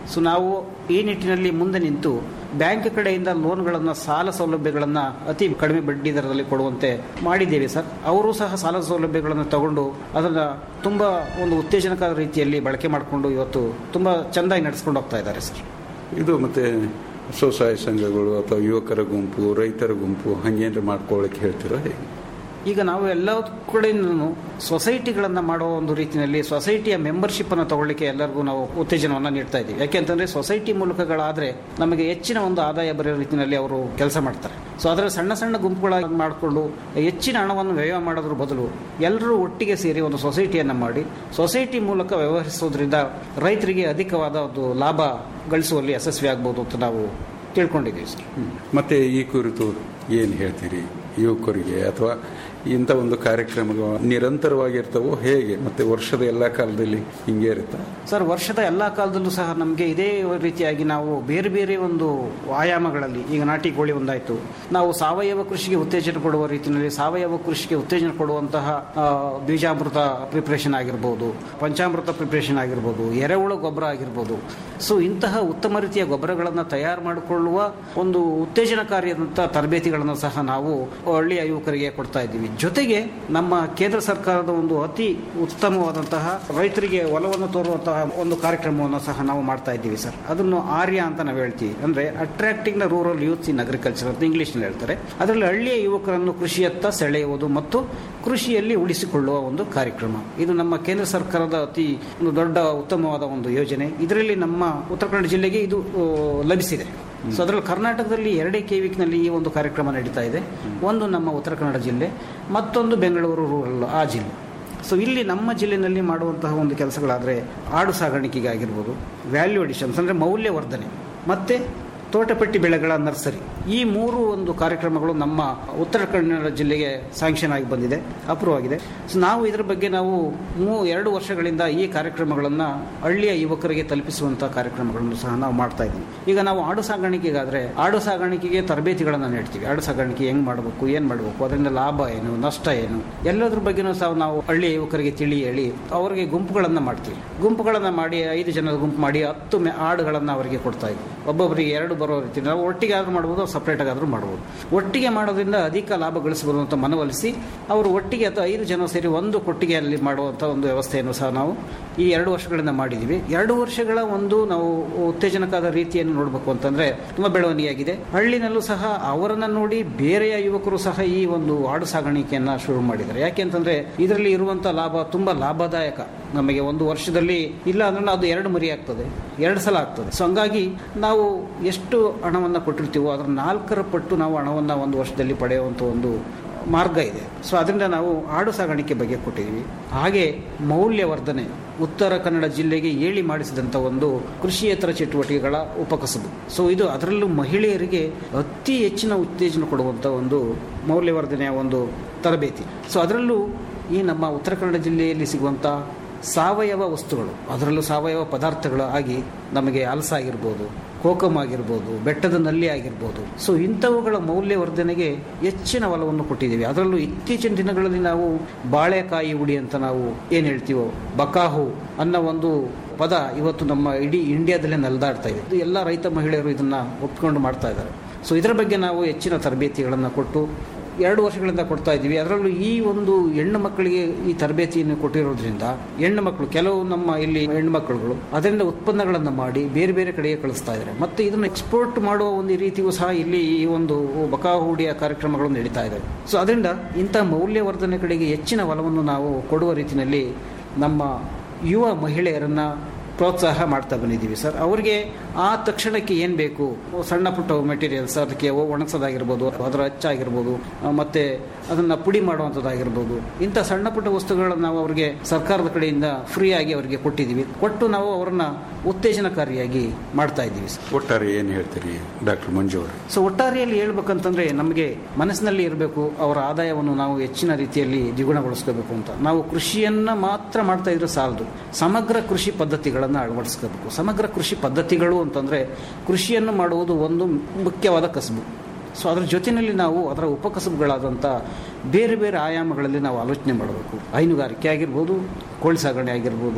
ಸೊ ನಾವು ಈ ನಿಟ್ಟಿನಲ್ಲಿ ಮುಂದೆ ನಿಂತು ಬ್ಯಾಂಕ್ ಕಡೆಯಿಂದ ಲೋನ್ಗಳನ್ನು ಸಾಲ ಸೌಲಭ್ಯಗಳನ್ನು ಅತಿ ಕಡಿಮೆ ಬಡ್ಡಿ ದರದಲ್ಲಿ ಕೊಡುವಂತೆ ಮಾಡಿದ್ದೇವೆ ಸರ್ ಅವರು ಸಹ ಸಾಲ ಸೌಲಭ್ಯಗಳನ್ನು ತಗೊಂಡು ಅದನ್ನು ತುಂಬ ಒಂದು ಉತ್ತೇಜನಕ ರೀತಿಯಲ್ಲಿ ಬಳಕೆ ಮಾಡಿಕೊಂಡು ಇವತ್ತು ತುಂಬ ಚೆಂದಾಗಿ ನಡೆಸ್ಕೊಂಡು ಹೋಗ್ತಾ ಇದ್ದಾರೆ ಸರ್ ಇದು ಮತ್ತೆ ಸ್ವಸಹಾಯ ಸಂಘಗಳು ಅಥವಾ ಯುವಕರ ಗುಂಪು ರೈತರ ಗುಂಪು ಹಂಗೇನ್ರ ಮಾಡ್ಕೊಳ್ಳಿಕ್ಕೆ ಹೇಳ್ತೀರಾ ಹೇಗೆ ಈಗ ನಾವು ಎಲ್ಲ ಕಡೆಯಿಂದಲೂ ಸೊಸೈಟಿಗಳನ್ನು ಮಾಡುವ ಒಂದು ರೀತಿಯಲ್ಲಿ ಸೊಸೈಟಿಯ ಮೆಂಬರ್ಶಿಪ್ ಅನ್ನು ತಗೊಳ್ಳಿಕ್ಕೆ ಎಲ್ಲರಿಗೂ ನಾವು ಉತ್ತೇಜನವನ್ನು ನೀಡ್ತಾ ಇದ್ದೀವಿ ಯಾಕೆಂತಂದ್ರೆ ಸೊಸೈಟಿ ಮೂಲಕಗಳಾದ್ರೆ ನಮಗೆ ಹೆಚ್ಚಿನ ಒಂದು ಆದಾಯ ಬರೋ ರೀತಿಯಲ್ಲಿ ಅವರು ಕೆಲಸ ಮಾಡ್ತಾರೆ ಸೊ ಅದರ ಸಣ್ಣ ಸಣ್ಣ ಗುಂಪುಗಳಾಗಿ ಮಾಡಿಕೊಂಡು ಹೆಚ್ಚಿನ ಹಣವನ್ನು ವ್ಯಯ ಮಾಡೋದ್ರ ಬದಲು ಎಲ್ಲರೂ ಒಟ್ಟಿಗೆ ಸೇರಿ ಒಂದು ಸೊಸೈಟಿಯನ್ನು ಮಾಡಿ ಸೊಸೈಟಿ ಮೂಲಕ ವ್ಯವಹರಿಸೋದ್ರಿಂದ ರೈತರಿಗೆ ಅಧಿಕವಾದ ಒಂದು ಲಾಭ ಗಳಿಸುವಲ್ಲಿ ಯಶಸ್ವಿ ಆಗ್ಬೋದು ಅಂತ ನಾವು ತಿಳ್ಕೊಂಡಿದ್ದೀವಿ ಸರ್ ಮತ್ತೆ ಈ ಕುರಿತು ಏನು ಹೇಳ್ತೀರಿ ಯುವಕರಿಗೆ ಅಥವಾ ಇಂಥ ಒಂದು ಕಾರ್ಯಕ್ರಮಗಳು ನಿರಂತರವಾಗಿರ್ತವೋ ಹೇಗೆ ಮತ್ತೆ ವರ್ಷದ ಎಲ್ಲ ಕಾಲದಲ್ಲಿ ಹಿಂಗೆ ಇರುತ್ತಾ ಸರ್ ವರ್ಷದ ಎಲ್ಲ ಕಾಲದಲ್ಲೂ ಸಹ ನಮಗೆ ಇದೇ ರೀತಿಯಾಗಿ ನಾವು ಬೇರೆ ಬೇರೆ ಒಂದು ಆಯಾಮಗಳಲ್ಲಿ ಈಗ ನಾಟಿ ಕೋಳಿ ಒಂದಾಯಿತು ನಾವು ಸಾವಯವ ಕೃಷಿಗೆ ಉತ್ತೇಜನ ಕೊಡುವ ರೀತಿಯಲ್ಲಿ ಸಾವಯವ ಕೃಷಿಗೆ ಉತ್ತೇಜನ ಕೊಡುವಂತಹ ಆ, ಬೀಜಾಮೃತ ಪ್ರಿಪ್ರೇಷನ್ ಆಗಿರ್ಬೋದು ಪಂಚಾಮೃತ ಪ್ರಿಪ್ರೇಷನ್ ಆಗಿರ್ಬೋದು ಎರೆಹುಳು ಗೊಬ್ಬರ ಆಗಿರ್ಬೋದು ಸೊ ಇಂತಹ ಉತ್ತಮ ರೀತಿಯ ಗೊಬ್ಬರಗಳನ್ನು ತಯಾರು ಮಾಡಿಕೊಳ್ಳುವ ಒಂದು ಉತ್ತೇಜನಕಾರಿಯಾದಂಥ ತರಬೇತಿಗಳನ್ನು ಸಹ ನಾವು ಹಳ್ಳಿಯ ಯುವಕರಿಗೆ ಕೊಡ್ತಾ ಇದ್ದೀವಿ ಜೊತೆಗೆ ನಮ್ಮ ಕೇಂದ್ರ ಸರ್ಕಾರದ ಒಂದು ಅತಿ ಉತ್ತಮವಾದಂತಹ ರೈತರಿಗೆ ಒಲವನ್ನು ತೋರುವಂತಹ ಒಂದು ಕಾರ್ಯಕ್ರಮವನ್ನು ಸಹ ನಾವು ಮಾಡ್ತಾ ಇದ್ದೀವಿ ಸರ್ ಅದನ್ನು ಆರ್ಯ ಅಂತ ನಾವು ಹೇಳ್ತೀವಿ ಅಂದ್ರೆ attracting the rural youth in agriculture ಅಂತ ಇಂಗ್ಲಿಷ್ನಲ್ಲಿ ಹೇಳ್ತಾರೆ ಅದರಲ್ಲಿ ಹಳ್ಳಿಯ ಯುವಕರನ್ನು ಕೃಷಿಯತ್ತ ಸೆಳೆಯುವುದು ಮತ್ತು ಕೃಷಿಯಲ್ಲಿ ಉಳಿಸಿಕೊಳ್ಳುವ ಒಂದು ಕಾರ್ಯಕ್ರಮ ಇದು ನಮ್ಮ ಕೇಂದ್ರ ಸರ್ಕಾರದ ಅತಿ ಒಂದು ದೊಡ್ಡ ಉತ್ತಮವಾದ ಒಂದು ಯೋಜನೆ ಇದರಲ್ಲಿ ನಮ್ಮ ಉತ್ತರ ಕನ್ನಡ ಜಿಲ್ಲೆಗೆ ಇದು ಆ, ಲಭಿಸಿದೆ ಸೊ ಅದರಲ್ಲಿ ಕರ್ನಾಟಕದಲ್ಲಿ ಎರಡೇ ನಲ್ಲಿ ಈ ಒಂದು ಕಾರ್ಯಕ್ರಮ ನಡೀತಾ ಇದೆ ಒಂದು ನಮ್ಮ ಉತ್ತರ ಕನ್ನಡ ಜಿಲ್ಲೆ ಮತ್ತೊಂದು ಬೆಂಗಳೂರು ರೂರಲ್ ಆ ಜಿಲ್ಲೆ ಸೊ ಇಲ್ಲಿ ನಮ್ಮ ಜಿಲ್ಲೆಯಲ್ಲಿ ಮಾಡುವಂತಹ ಒಂದು ಕೆಲಸಗಳಾದರೆ ಆಡು ಸಾಗಾಣಿಕೆಗೆ ಆಗಿರ್ಬೋದು ವ್ಯಾಲ್ಯೂ ಅಡಿಷನ್ಸ್ ಅಂದರೆ ಮೌಲ್ಯವರ್ಧನೆ ಮತ್ತು ತೋಟಪಟ್ಟಿ ಬೆಳೆಗಳ ನರ್ಸರಿ ಈ ಮೂರು ಒಂದು ಕಾರ್ಯಕ್ರಮಗಳು ನಮ್ಮ ಉತ್ತರ ಕನ್ನಡ ಜಿಲ್ಲೆಗೆ ಸ್ಯಾಂಕ್ಷನ್ ಆಗಿ ಬಂದಿದೆ ಅಪ್ರೂವ್ ಆಗಿದೆ ಸೊ ನಾವು ಇದರ ಬಗ್ಗೆ ನಾವು ಮೂ ಎರಡು ವರ್ಷಗಳಿಂದ ಈ ಕಾರ್ಯಕ್ರಮಗಳನ್ನು ಹಳ್ಳಿಯ ಯುವಕರಿಗೆ ತಲುಪಿಸುವಂಥ ಕಾರ್ಯಕ್ರಮಗಳನ್ನು ಸಹ ನಾವು ಮಾಡ್ತಾ ಇದ್ದೀವಿ ಈಗ ನಾವು ಆಡು ಸಾಗಾಣಿಕೆಗಾದರೆ ಆಡು ಸಾಗಾಣಿಕೆಗೆ ತರಬೇತಿಗಳನ್ನು ನೀಡ್ತೀವಿ ಆಡು ಸಾಗಾಣಿಕೆ ಹೆಂಗೆ ಮಾಡಬೇಕು ಏನು ಮಾಡಬೇಕು ಅದರಿಂದ ಲಾಭ ಏನು ನಷ್ಟ ಏನು ಎಲ್ಲದ್ರ ಬಗ್ಗೆನೂ ಸಹ ನಾವು ಹಳ್ಳಿಯ ಯುವಕರಿಗೆ ತಿಳಿ ಹೇಳಿ ಅವರಿಗೆ ಗುಂಪುಗಳನ್ನು ಮಾಡ್ತೀವಿ ಗುಂಪುಗಳನ್ನು ಮಾಡಿ ಐದು ಜನದ ಗುಂಪು ಮಾಡಿ ಹತ್ತು ಮೆ ಆಡುಗಳನ್ನು ಅವರಿಗೆ ಕೊಡ್ತಾ ಇದ್ವಿ ಒಬ್ಬೊಬ್ಬರಿಗೆ ಎರಡು ಬರೋ ರೀತಿ ನಾವು ಒಟ್ಟಿಗೆ ಆದರೂ ಮಾಡ್ಬೋದು ಸಪ್ರೇಟ್ ಆಗಾದರೂ ಮಾಡ್ಬೋದು ಒಟ್ಟಿಗೆ ಮಾಡೋದ್ರಿಂದ ಅಧಿಕ ಲಾಭ ಗಳಿಸಬಹುದು ಅಂತ ಮನವೊಲಿಸಿ ಅವರು ಒಟ್ಟಿಗೆ ಅಥವಾ ಐದು ಜನ ಸೇರಿ ಒಂದು ಕೊಟ್ಟಿಗೆಯಲ್ಲಿ ಮಾಡುವಂಥ ಒಂದು ವ್ಯವಸ್ಥೆಯನ್ನು ಸಹ ನಾವು ಈ ಎರಡು ವರ್ಷಗಳಿಂದ ಮಾಡಿದ್ದೀವಿ ಎರಡು ವರ್ಷಗಳ ಒಂದು ನಾವು ಉತ್ತೇಜನಕಾದ ರೀತಿಯನ್ನು ನೋಡಬೇಕು ಅಂತಂದ್ರೆ ತುಂಬ ಬೆಳವಣಿಗೆ ಆಗಿದೆ ಹಳ್ಳಿನಲ್ಲೂ ಸಹ ಅವರನ್ನ ನೋಡಿ ಬೇರೆಯ ಯುವಕರು ಸಹ ಈ ಒಂದು ಆಡು ಸಾಗಾಣಿಕೆಯನ್ನ ಶುರು ಮಾಡಿದ್ದಾರೆ ಯಾಕೆ ಅಂತಂದ್ರೆ ಇದರಲ್ಲಿ ಇರುವಂತ ಲಾಭ ತುಂಬಾ ಲಾಭದಾಯಕ ನಮಗೆ ಒಂದು ವರ್ಷದಲ್ಲಿ ಇಲ್ಲ ಅಂದ್ರೆ ಅದು ಎರಡು ಮರಿ ಆಗ್ತದೆ ಎರಡು ಸಲ ಆಗ್ತದೆ ಸೊ ಹಂಗಾಗಿ ನಾವು ಎಷ್ಟು ಹಣವನ್ನು ಕೊಟ್ಟಿರ್ತೀವೋ ಅದರ ನಾಲ್ಕರ ಪಟ್ಟು ನಾವು ಹಣವನ್ನು ಒಂದು ವರ್ಷದಲ್ಲಿ ಪಡೆಯುವಂಥ ಒಂದು ಮಾರ್ಗ ಇದೆ ಸೊ ಅದರಿಂದ ನಾವು ಆಡು ಸಾಗಾಣಿಕೆ ಬಗ್ಗೆ ಕೊಟ್ಟಿದ್ದೀವಿ ಹಾಗೆ ಮೌಲ್ಯವರ್ಧನೆ ಉತ್ತರ ಕನ್ನಡ ಜಿಲ್ಲೆಗೆ ಏಳಿ ಮಾಡಿಸಿದಂಥ ಒಂದು ಕೃಷಿಯೇತರ ಚಟುವಟಿಕೆಗಳ ಉಪಕಸಬು ಸೊ ಇದು ಅದರಲ್ಲೂ ಮಹಿಳೆಯರಿಗೆ ಅತಿ ಹೆಚ್ಚಿನ ಉತ್ತೇಜನ ಕೊಡುವಂಥ ಒಂದು ಮೌಲ್ಯವರ್ಧನೆಯ ಒಂದು ತರಬೇತಿ ಸೊ ಅದರಲ್ಲೂ ಈ ನಮ್ಮ ಉತ್ತರ ಕನ್ನಡ ಜಿಲ್ಲೆಯಲ್ಲಿ ಸಿಗುವಂಥ ಸಾವಯವ ವಸ್ತುಗಳು ಅದರಲ್ಲೂ ಸಾವಯವ ಪದಾರ್ಥಗಳು ಆಗಿ ನಮಗೆ ಹಲಸ ಆಗಿರ್ಬೋದು ಕೋಕಮ್ ಆಗಿರ್ಬೋದು ಬೆಟ್ಟದ ನಲ್ಲಿ ಆಗಿರ್ಬೋದು ಸೊ ಇಂಥವುಗಳ ಮೌಲ್ಯವರ್ಧನೆಗೆ ಹೆಚ್ಚಿನ ಒಲವನ್ನು ಕೊಟ್ಟಿದ್ದೀವಿ ಅದರಲ್ಲೂ ಇತ್ತೀಚಿನ ದಿನಗಳಲ್ಲಿ ನಾವು ಬಾಳೆಕಾಯಿ ಉಡಿ ಅಂತ ನಾವು ಏನು ಹೇಳ್ತೀವೋ ಬಕಾಹು ಅನ್ನೋ ಒಂದು ಪದ ಇವತ್ತು ನಮ್ಮ ಇಡೀ ಇಂಡಿಯಾದಲ್ಲೇ ನಲ್ದಾಡ್ತಾ ಇದೆ ಇದು ಎಲ್ಲ ರೈತ ಮಹಿಳೆಯರು ಇದನ್ನ ಒಪ್ಪಿಕೊಂಡು ಮಾಡ್ತಾ ಇದ್ದಾರೆ ಸೊ ಇದರ ಬಗ್ಗೆ ನಾವು ಹೆಚ್ಚಿನ ತರಬೇತಿಗಳನ್ನು ಕೊಟ್ಟು ಎರಡು ವರ್ಷಗಳಿಂದ ಕೊಡ್ತಾ ಇದ್ದೀವಿ ಅದರಲ್ಲೂ ಈ ಒಂದು ಹೆಣ್ಣು ಮಕ್ಕಳಿಗೆ ಈ ತರಬೇತಿಯನ್ನು ಕೊಟ್ಟಿರೋದ್ರಿಂದ ಹೆಣ್ಣು ಮಕ್ಕಳು ಕೆಲವು ನಮ್ಮ ಇಲ್ಲಿ ಹೆಣ್ಣು ಮಕ್ಕಳುಗಳು ಅದರಿಂದ ಉತ್ಪನ್ನಗಳನ್ನು ಮಾಡಿ ಬೇರೆ ಬೇರೆ ಕಡೆಗೆ ಕಳಿಸ್ತಾ ಇದ್ದಾರೆ ಮತ್ತೆ ಇದನ್ನು ಎಕ್ಸ್ಪೋರ್ಟ್ ಮಾಡುವ ಒಂದು ರೀತಿಯೂ ಸಹ ಇಲ್ಲಿ ಈ ಒಂದು ಬಕಾಹೂಡಿಯ ಕಾರ್ಯಕ್ರಮಗಳು ನಡೀತಾ ಇದ್ದಾವೆ ಸೊ ಅದರಿಂದ ಇಂಥ ಮೌಲ್ಯವರ್ಧನೆ ಕಡೆಗೆ ಹೆಚ್ಚಿನ ಒಲವನ್ನು ನಾವು ಕೊಡುವ ರೀತಿಯಲ್ಲಿ ನಮ್ಮ ಯುವ ಮಹಿಳೆಯರನ್ನ ಪ್ರೋತ್ಸಾಹ ಮಾಡ್ತಾ ಬಂದಿದ್ದೀವಿ ಸರ್ ಅವರಿಗೆ ಆ ತಕ್ಷಣಕ್ಕೆ ಏನು ಬೇಕು ಸಣ್ಣ ಪುಟ್ಟ ಮೆಟೀರಿಯಲ್ಸ್ ಅದಕ್ಕೆ ಒಣಗಿಸೋದಾಗಿರ್ಬೋದು ಅದರ ಹಚ್ಚಾಗಿರ್ಬೋದು ಆ, ಮತ್ತೆ ಅದನ್ನು ಪುಡಿ ಮಾಡುವಂಥದ್ದಾಗಿರ್ಬೋದು ಇಂಥ ಸಣ್ಣ ಪುಟ್ಟ ವಸ್ತುಗಳನ್ನು ನಾವು ಅವರಿಗೆ ಸರ್ಕಾರದ ಕಡೆಯಿಂದ ಫ್ರೀ ಆಗಿ ಅವರಿಗೆ ಕೊಟ್ಟಿದ್ದೀವಿ ಕೊಟ್ಟು ನಾವು ಅವರನ್ನ ಉತ್ತೇಜನಕಾರಿಯಾಗಿ ಮಾಡ್ತಾ ಇದ್ದೀವಿ ಸರ್ ಒಟ್ಟಾರೆ ಏನು ಹೇಳ್ತೀರಿ ಡಾಕ್ಟರ್ ಮಂಜು ಅವರು ಸೊ ಒಟ್ಟಾರೆಯಲ್ಲಿ ಹೇಳ್ಬೇಕಂತಂದ್ರೆ ನಮಗೆ ಮನಸ್ಸಿನಲ್ಲಿ ಇರಬೇಕು ಅವರ ಆದಾಯವನ್ನು ನಾವು ಹೆಚ್ಚಿನ ರೀತಿಯಲ್ಲಿ ದ್ವಿಗುಣಗೊಳಿಸ್ಕೋಬೇಕು ಅಂತ ನಾವು ಕೃಷಿಯನ್ನ ಮಾತ್ರ ಮಾಡ್ತಾ ಇದ್ರೆ ಸಾಲದು ಸಮಗ್ರ ಕೃಷಿ ಪದ್ಧತಿಗಳನ್ನು ಅಳವಡಿಸ್ಕೋಬೇಕು ಸಮಗ್ರ ಕೃಷಿ ಪದ್ಧತಿಗಳು ಅಂತಂದ್ರೆ ಕೃಷಿಯನ್ನು ಮಾಡುವುದು ಒಂದು ಮುಖ್ಯವಾದ ಕಸಬು ಸೊ ಅದರ ಜೊತೆಯಲ್ಲಿ ನಾವು ಅದರ ಉಪಕಸಬುಗಳಾದಂಥ ಬೇರೆ ಬೇರೆ ಆಯಾಮಗಳಲ್ಲಿ ನಾವು ಆಲೋಚನೆ ಮಾಡಬೇಕು ಹೈನುಗಾರಿಕೆ ಆಗಿರ್ಬೋದು ಕೋಳಿ ಸಾಗಣೆ ಆಗಿರ್ಬೋದು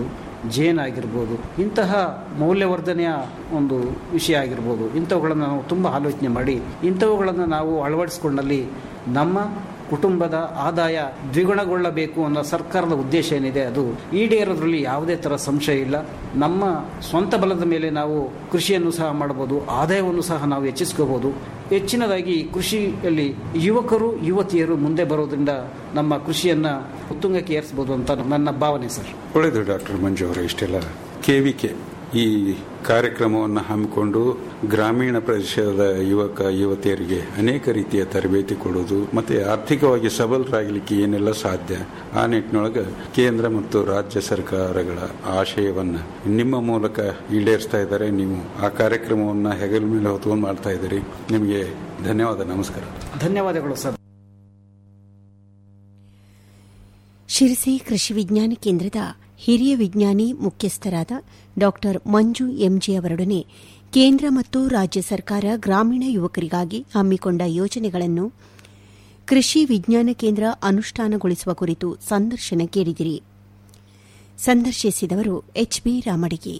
ಜೇನ್ ಆಗಿರ್ಬೋದು ಇಂತಹ ಮೌಲ್ಯವರ್ಧನೆಯ ಒಂದು ವಿಷಯ ಆಗಿರ್ಬೋದು ಇಂಥವುಗಳನ್ನು ನಾವು ತುಂಬ ಆಲೋಚನೆ ಮಾಡಿ ಇಂಥವುಗಳನ್ನು ನಾವು ಅಳವಡಿಸ್ಕೊಂಡಲ್ಲಿ ನಮ್ಮ ಕುಟುಂಬದ ಆದಾಯ ದ್ವಿಗುಣಗೊಳ್ಳಬೇಕು ಅನ್ನೋ ಸರ್ಕಾರದ ಉದ್ದೇಶ ಏನಿದೆ ಅದು ಈಡೇರೋದ್ರಲ್ಲಿ ಯಾವುದೇ ಥರ ಸಂಶಯ ಇಲ್ಲ ನಮ್ಮ ಸ್ವಂತ ಬಲದ ಮೇಲೆ ನಾವು ಕೃಷಿಯನ್ನು ಸಹ ಮಾಡಬಹುದು ಆದಾಯವನ್ನು ಸಹ ನಾವು ಹೆಚ್ಚಿಸ್ಕೋಬಹುದು ಹೆಚ್ಚಿನದಾಗಿ ಕೃಷಿಯಲ್ಲಿ ಯುವಕರು ಯುವತಿಯರು ಮುಂದೆ ಬರೋದ್ರಿಂದ ನಮ್ಮ ಕೃಷಿಯನ್ನ ಉತ್ತುಂಗಕ್ಕೆ ಏರಿಸಬಹುದು ಅಂತ ನನ್ನ ಭಾವನೆ ಸರ್ ಒಳ್ಳೆಯದು ಡಾಕ್ಟರ್ ಮಂಜು ಅವರೇ ಇಷ್ಟೆಲ್ಲ ಕೆವಿಕೆ ಈ ಕಾರ್ಯಕ್ರಮವನ್ನು ಹಮ್ಮಿಕೊಂಡು ಗ್ರಾಮೀಣ ಪ್ರದೇಶದ ಯುವಕ ಯುವತಿಯರಿಗೆ ಅನೇಕ ರೀತಿಯ ತರಬೇತಿ ಕೊಡೋದು ಮತ್ತೆ ಆರ್ಥಿಕವಾಗಿ ಸಬಲರಾಗಲಿಕ್ಕೆ ಏನೆಲ್ಲ ಸಾಧ್ಯ ಆ ನಿಟ್ಟಿನೊಳಗೆ ಕೇಂದ್ರ ಮತ್ತು ರಾಜ್ಯ ಸರ್ಕಾರಗಳ ಆಶಯವನ್ನ ನಿಮ್ಮ ಮೂಲಕ ಈಡೇರಿಸ್ತಾ ಇದ್ದಾರೆ ನೀವು ಆ ಕಾರ್ಯಕ್ರಮವನ್ನು ಹೆಗಲ ಮೇಲೆ ಹೊತ್ಕೊಂಡು ಮಾಡ್ತಾ ಇದ್ದೀರಿ ನಿಮಗೆ ಧನ್ಯವಾದ ನಮಸ್ಕಾರ ಧನ್ಯವಾದಗಳು ಸರ್ ಶಿರಸಿ ಕೃಷಿ ವಿಜ್ಞಾನ ಕೇಂದ್ರದ ಹಿರಿಯ ವಿಜ್ಞಾನಿ ಮುಖ್ಯಸ್ಥರಾದ ಡಾ ಮಂಜು ಎಂಜೆ ಅವರೊಡನೆ ಕೇಂದ್ರ ಮತ್ತು ರಾಜ್ಯ ಸರ್ಕಾರ ಗ್ರಾಮೀಣ ಯುವಕರಿಗಾಗಿ ಹಮ್ಮಿಕೊಂಡ ಯೋಜನೆಗಳನ್ನು ಕೃಷಿ ವಿಜ್ಞಾನ ಕೇಂದ್ರ ಅನುಷ್ಠಾನಗೊಳಿಸುವ ಕುರಿತು ಸಂದರ್ಶನ ಕೇಳಿದಿರಿ ಸಂದರ್ಶಿಸಿದವರು ಎಚ್ಬಿ ರಾಮಡಿಗೆ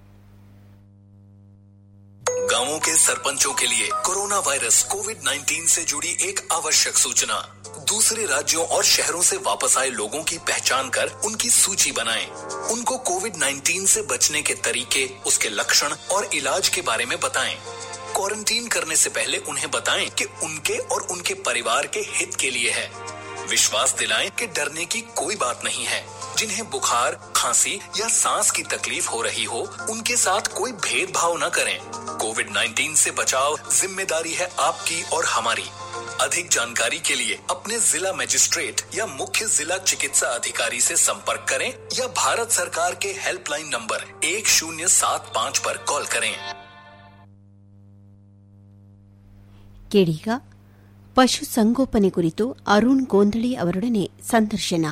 गांवों के सरपंचों के लिए कोरोना वायरस कोविड 19 से जुड़ी एक आवश्यक सूचना दूसरे राज्यों और शहरों से वापस आए लोगों की पहचान कर उनकी सूची बनाएं। उनको कोविड 19 से बचने के तरीके उसके लक्षण और इलाज के बारे में बताएं। क्वारंटीन करने से पहले उन्हें बताएं कि उनके और उनके परिवार के हित के लिए है विश्वास दिलाएं कि डरने की कोई बात नहीं है जिन्हें बुखार खांसी या सांस की तकलीफ हो रही हो उनके साथ कोई भेदभाव न करें कोविड 19 से बचाव जिम्मेदारी है आपकी और हमारी अधिक जानकारी के लिए अपने जिला मजिस्ट्रेट या मुख्य जिला चिकित्सा अधिकारी से संपर्क करें या भारत सरकार के हेल्पलाइन नंबर एक शून्य सात पाँच पर कॉल करें ಕೇಳೀಗ ಪಶು ಸಂಗೋಪನೆ ಕುರಿತು ಅರುಣ್ ಗೋಂದಳಿ ಅವರೊಡನೆ ಸಂದರ್ಶನ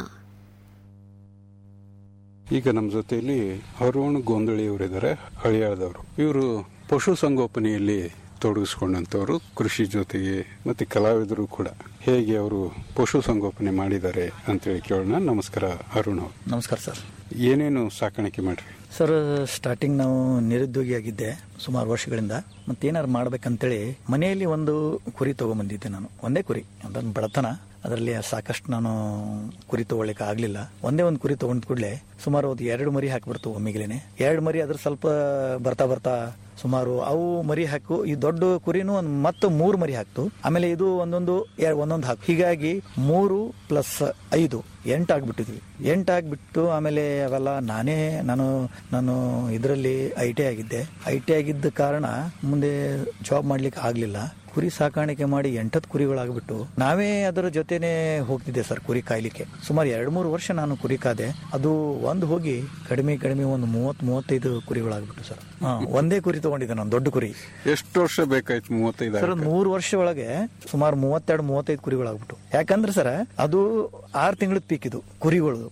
ಈಗ ನಮ್ಮ ಜೊತೆಯಲ್ಲಿ ಅರುಣ್ ಗೋಂದಳಿ ಅವರಿದ್ದಾರೆ ಹಳಿಯಾಳದವರು ಇವರು ಪಶು ಸಂಗೋಪನೆಯಲ್ಲಿ ತೊಡಗಿಸ್ಕೊಂಡಂತವರು ಕೃಷಿ ಜೊತೆಗೆ ಮತ್ತೆ ಕಲಾವಿದರು ಕೂಡ ಹೇಗೆ ಅವರು ಪಶು ಸಂಗೋಪನೆ ಮಾಡಿದ್ದಾರೆ ಅಂತೇಳಿ ಕೇಳೋಣ ನಮಸ್ಕಾರ ಅರುಣ್ ಅವರು ನಮಸ್ಕಾರ ಸರ್ ಏನೇನು ಸಾಕಾಣಿಕೆ ಮಾಡ್ರಿ ಸರ್ ಸ್ಟಾರ್ಟಿಂಗ್ ನಾವು ನಿರುದ್ಯೋಗಿಯಾಗಿದ್ದೆ ಸುಮಾರು ವರ್ಷಗಳಿಂದ ಮತ್ತೇನಾರು ಮಾಡ್ಬೇಕಂತೇಳಿ ಮನೆಯಲ್ಲಿ ಒಂದು ಕುರಿ ತಗೊಂಬಂದಿದ್ದೆ ನಾನು ಒಂದೇ ಕುರಿ ಅದನ್ನ ಬಡತನ ಅದರಲ್ಲಿ ಸಾಕಷ್ಟು ನಾನು ಕುರಿ ತಗೊಳ್ಳಿಕ್ಕೆ ಆಗ್ಲಿಲ್ಲ ಒಂದೇ ಒಂದು ಕುರಿ ತಗೊಂಡ್ ಕೂಡಲೇ ಸುಮಾರು ಒಂದು ಎರಡು ಮರಿ ಹಾಕಿಬಿಡ್ತು ಒಮ್ಮಿಗ್ಲೇನೆ ಎರಡು ಮರಿ ಅದ್ರ ಸ್ವಲ್ಪ ಬರ್ತಾ ಬರ್ತಾ ಸುಮಾರು ಅವು ಮರಿ ಹಾಕು ಈ ದೊಡ್ಡ ಕುರಿನೂ ಒಂದು ಮತ್ತೆ ಮೂರು ಮರಿ ಹಾಕ್ತು ಆಮೇಲೆ ಇದು ಒಂದೊಂದು ಎ- ಒಂದೊಂದು ಹಾಕು ಹೀಗಾಗಿ ಮೂರು ಪ್ಲಸ್ ಐದು ಎಂಟು ಆಗ್ಬಿಟ್ಟಿದ್ವಿ ಎಂಟು ಆಗ್ಬಿಟ್ಟು ಆಮೇಲೆ ಅವೆಲ್ಲ ನಾನೇ ನಾನು ನಾನು ಇದರಲ್ಲಿ ಐ ಟಿ ಆಗಿದ್ದೆ ಐ ಟಿ ಆಗಿದ್ದ ಕಾರಣ ಮುಂದೆ ಜಾಬ್ ಮಾಡ್ಲಿಕ್ಕೆ ಆಗ್ಲಿಲ್ಲ ಕುರಿ ಸಾಕಾಣಿಕೆ ಮಾಡಿ ಎಂಟತ್ತು ಕುರಿಗಳಾಗ್ಬಿಟ್ಟು ನಾವೇ ಅದರ ಜೊತೆನೆ ಹೋಗ್ತಿದ್ದೆ ಸರ್ ಕುರಿ ಕಾಯ್ಲಿಕ್ಕೆ ಸುಮಾರು ಎರಡು ಮೂರು ವರ್ಷ ನಾನು ಕುರಿ ಕಾದೆ ಅದು ಒಂದು ಹೋಗಿ ಕಡಿಮೆ ಕಡಿಮೆ ಒಂದು ಮೂವತ್ ಮೂವತ್ತೈದು ಕುರಿಗಳಾಗ್ಬಿಟ್ಟು ಸರ್ ಹಾ, ಒಂದೇ ಕುರಿ ತಗೊಂಡಿದ್ದೆ ನಾನು ದೊಡ್ಡ ಕುರಿ ಎಷ್ಟು ವರ್ಷ ಬೇಕಾಯ್ತು ಮೂವತ್ತೈದು ಸರ್ ಒಂದ್ ಮೂರು ವರ್ಷ ಒಳಗೆ ಸುಮಾರು ಮೂವತ್ತೆರಡು ಮೂವತ್ತೈದು ಕುರಿಗಳಾಗ್ಬಿಟ್ಟು ಯಾಕಂದ್ರೆ ಸರ್ ಅದು ಆರು ತಿಂಗಳದ ಪೀಕ್ ಇದು ಕುರಿಗಳು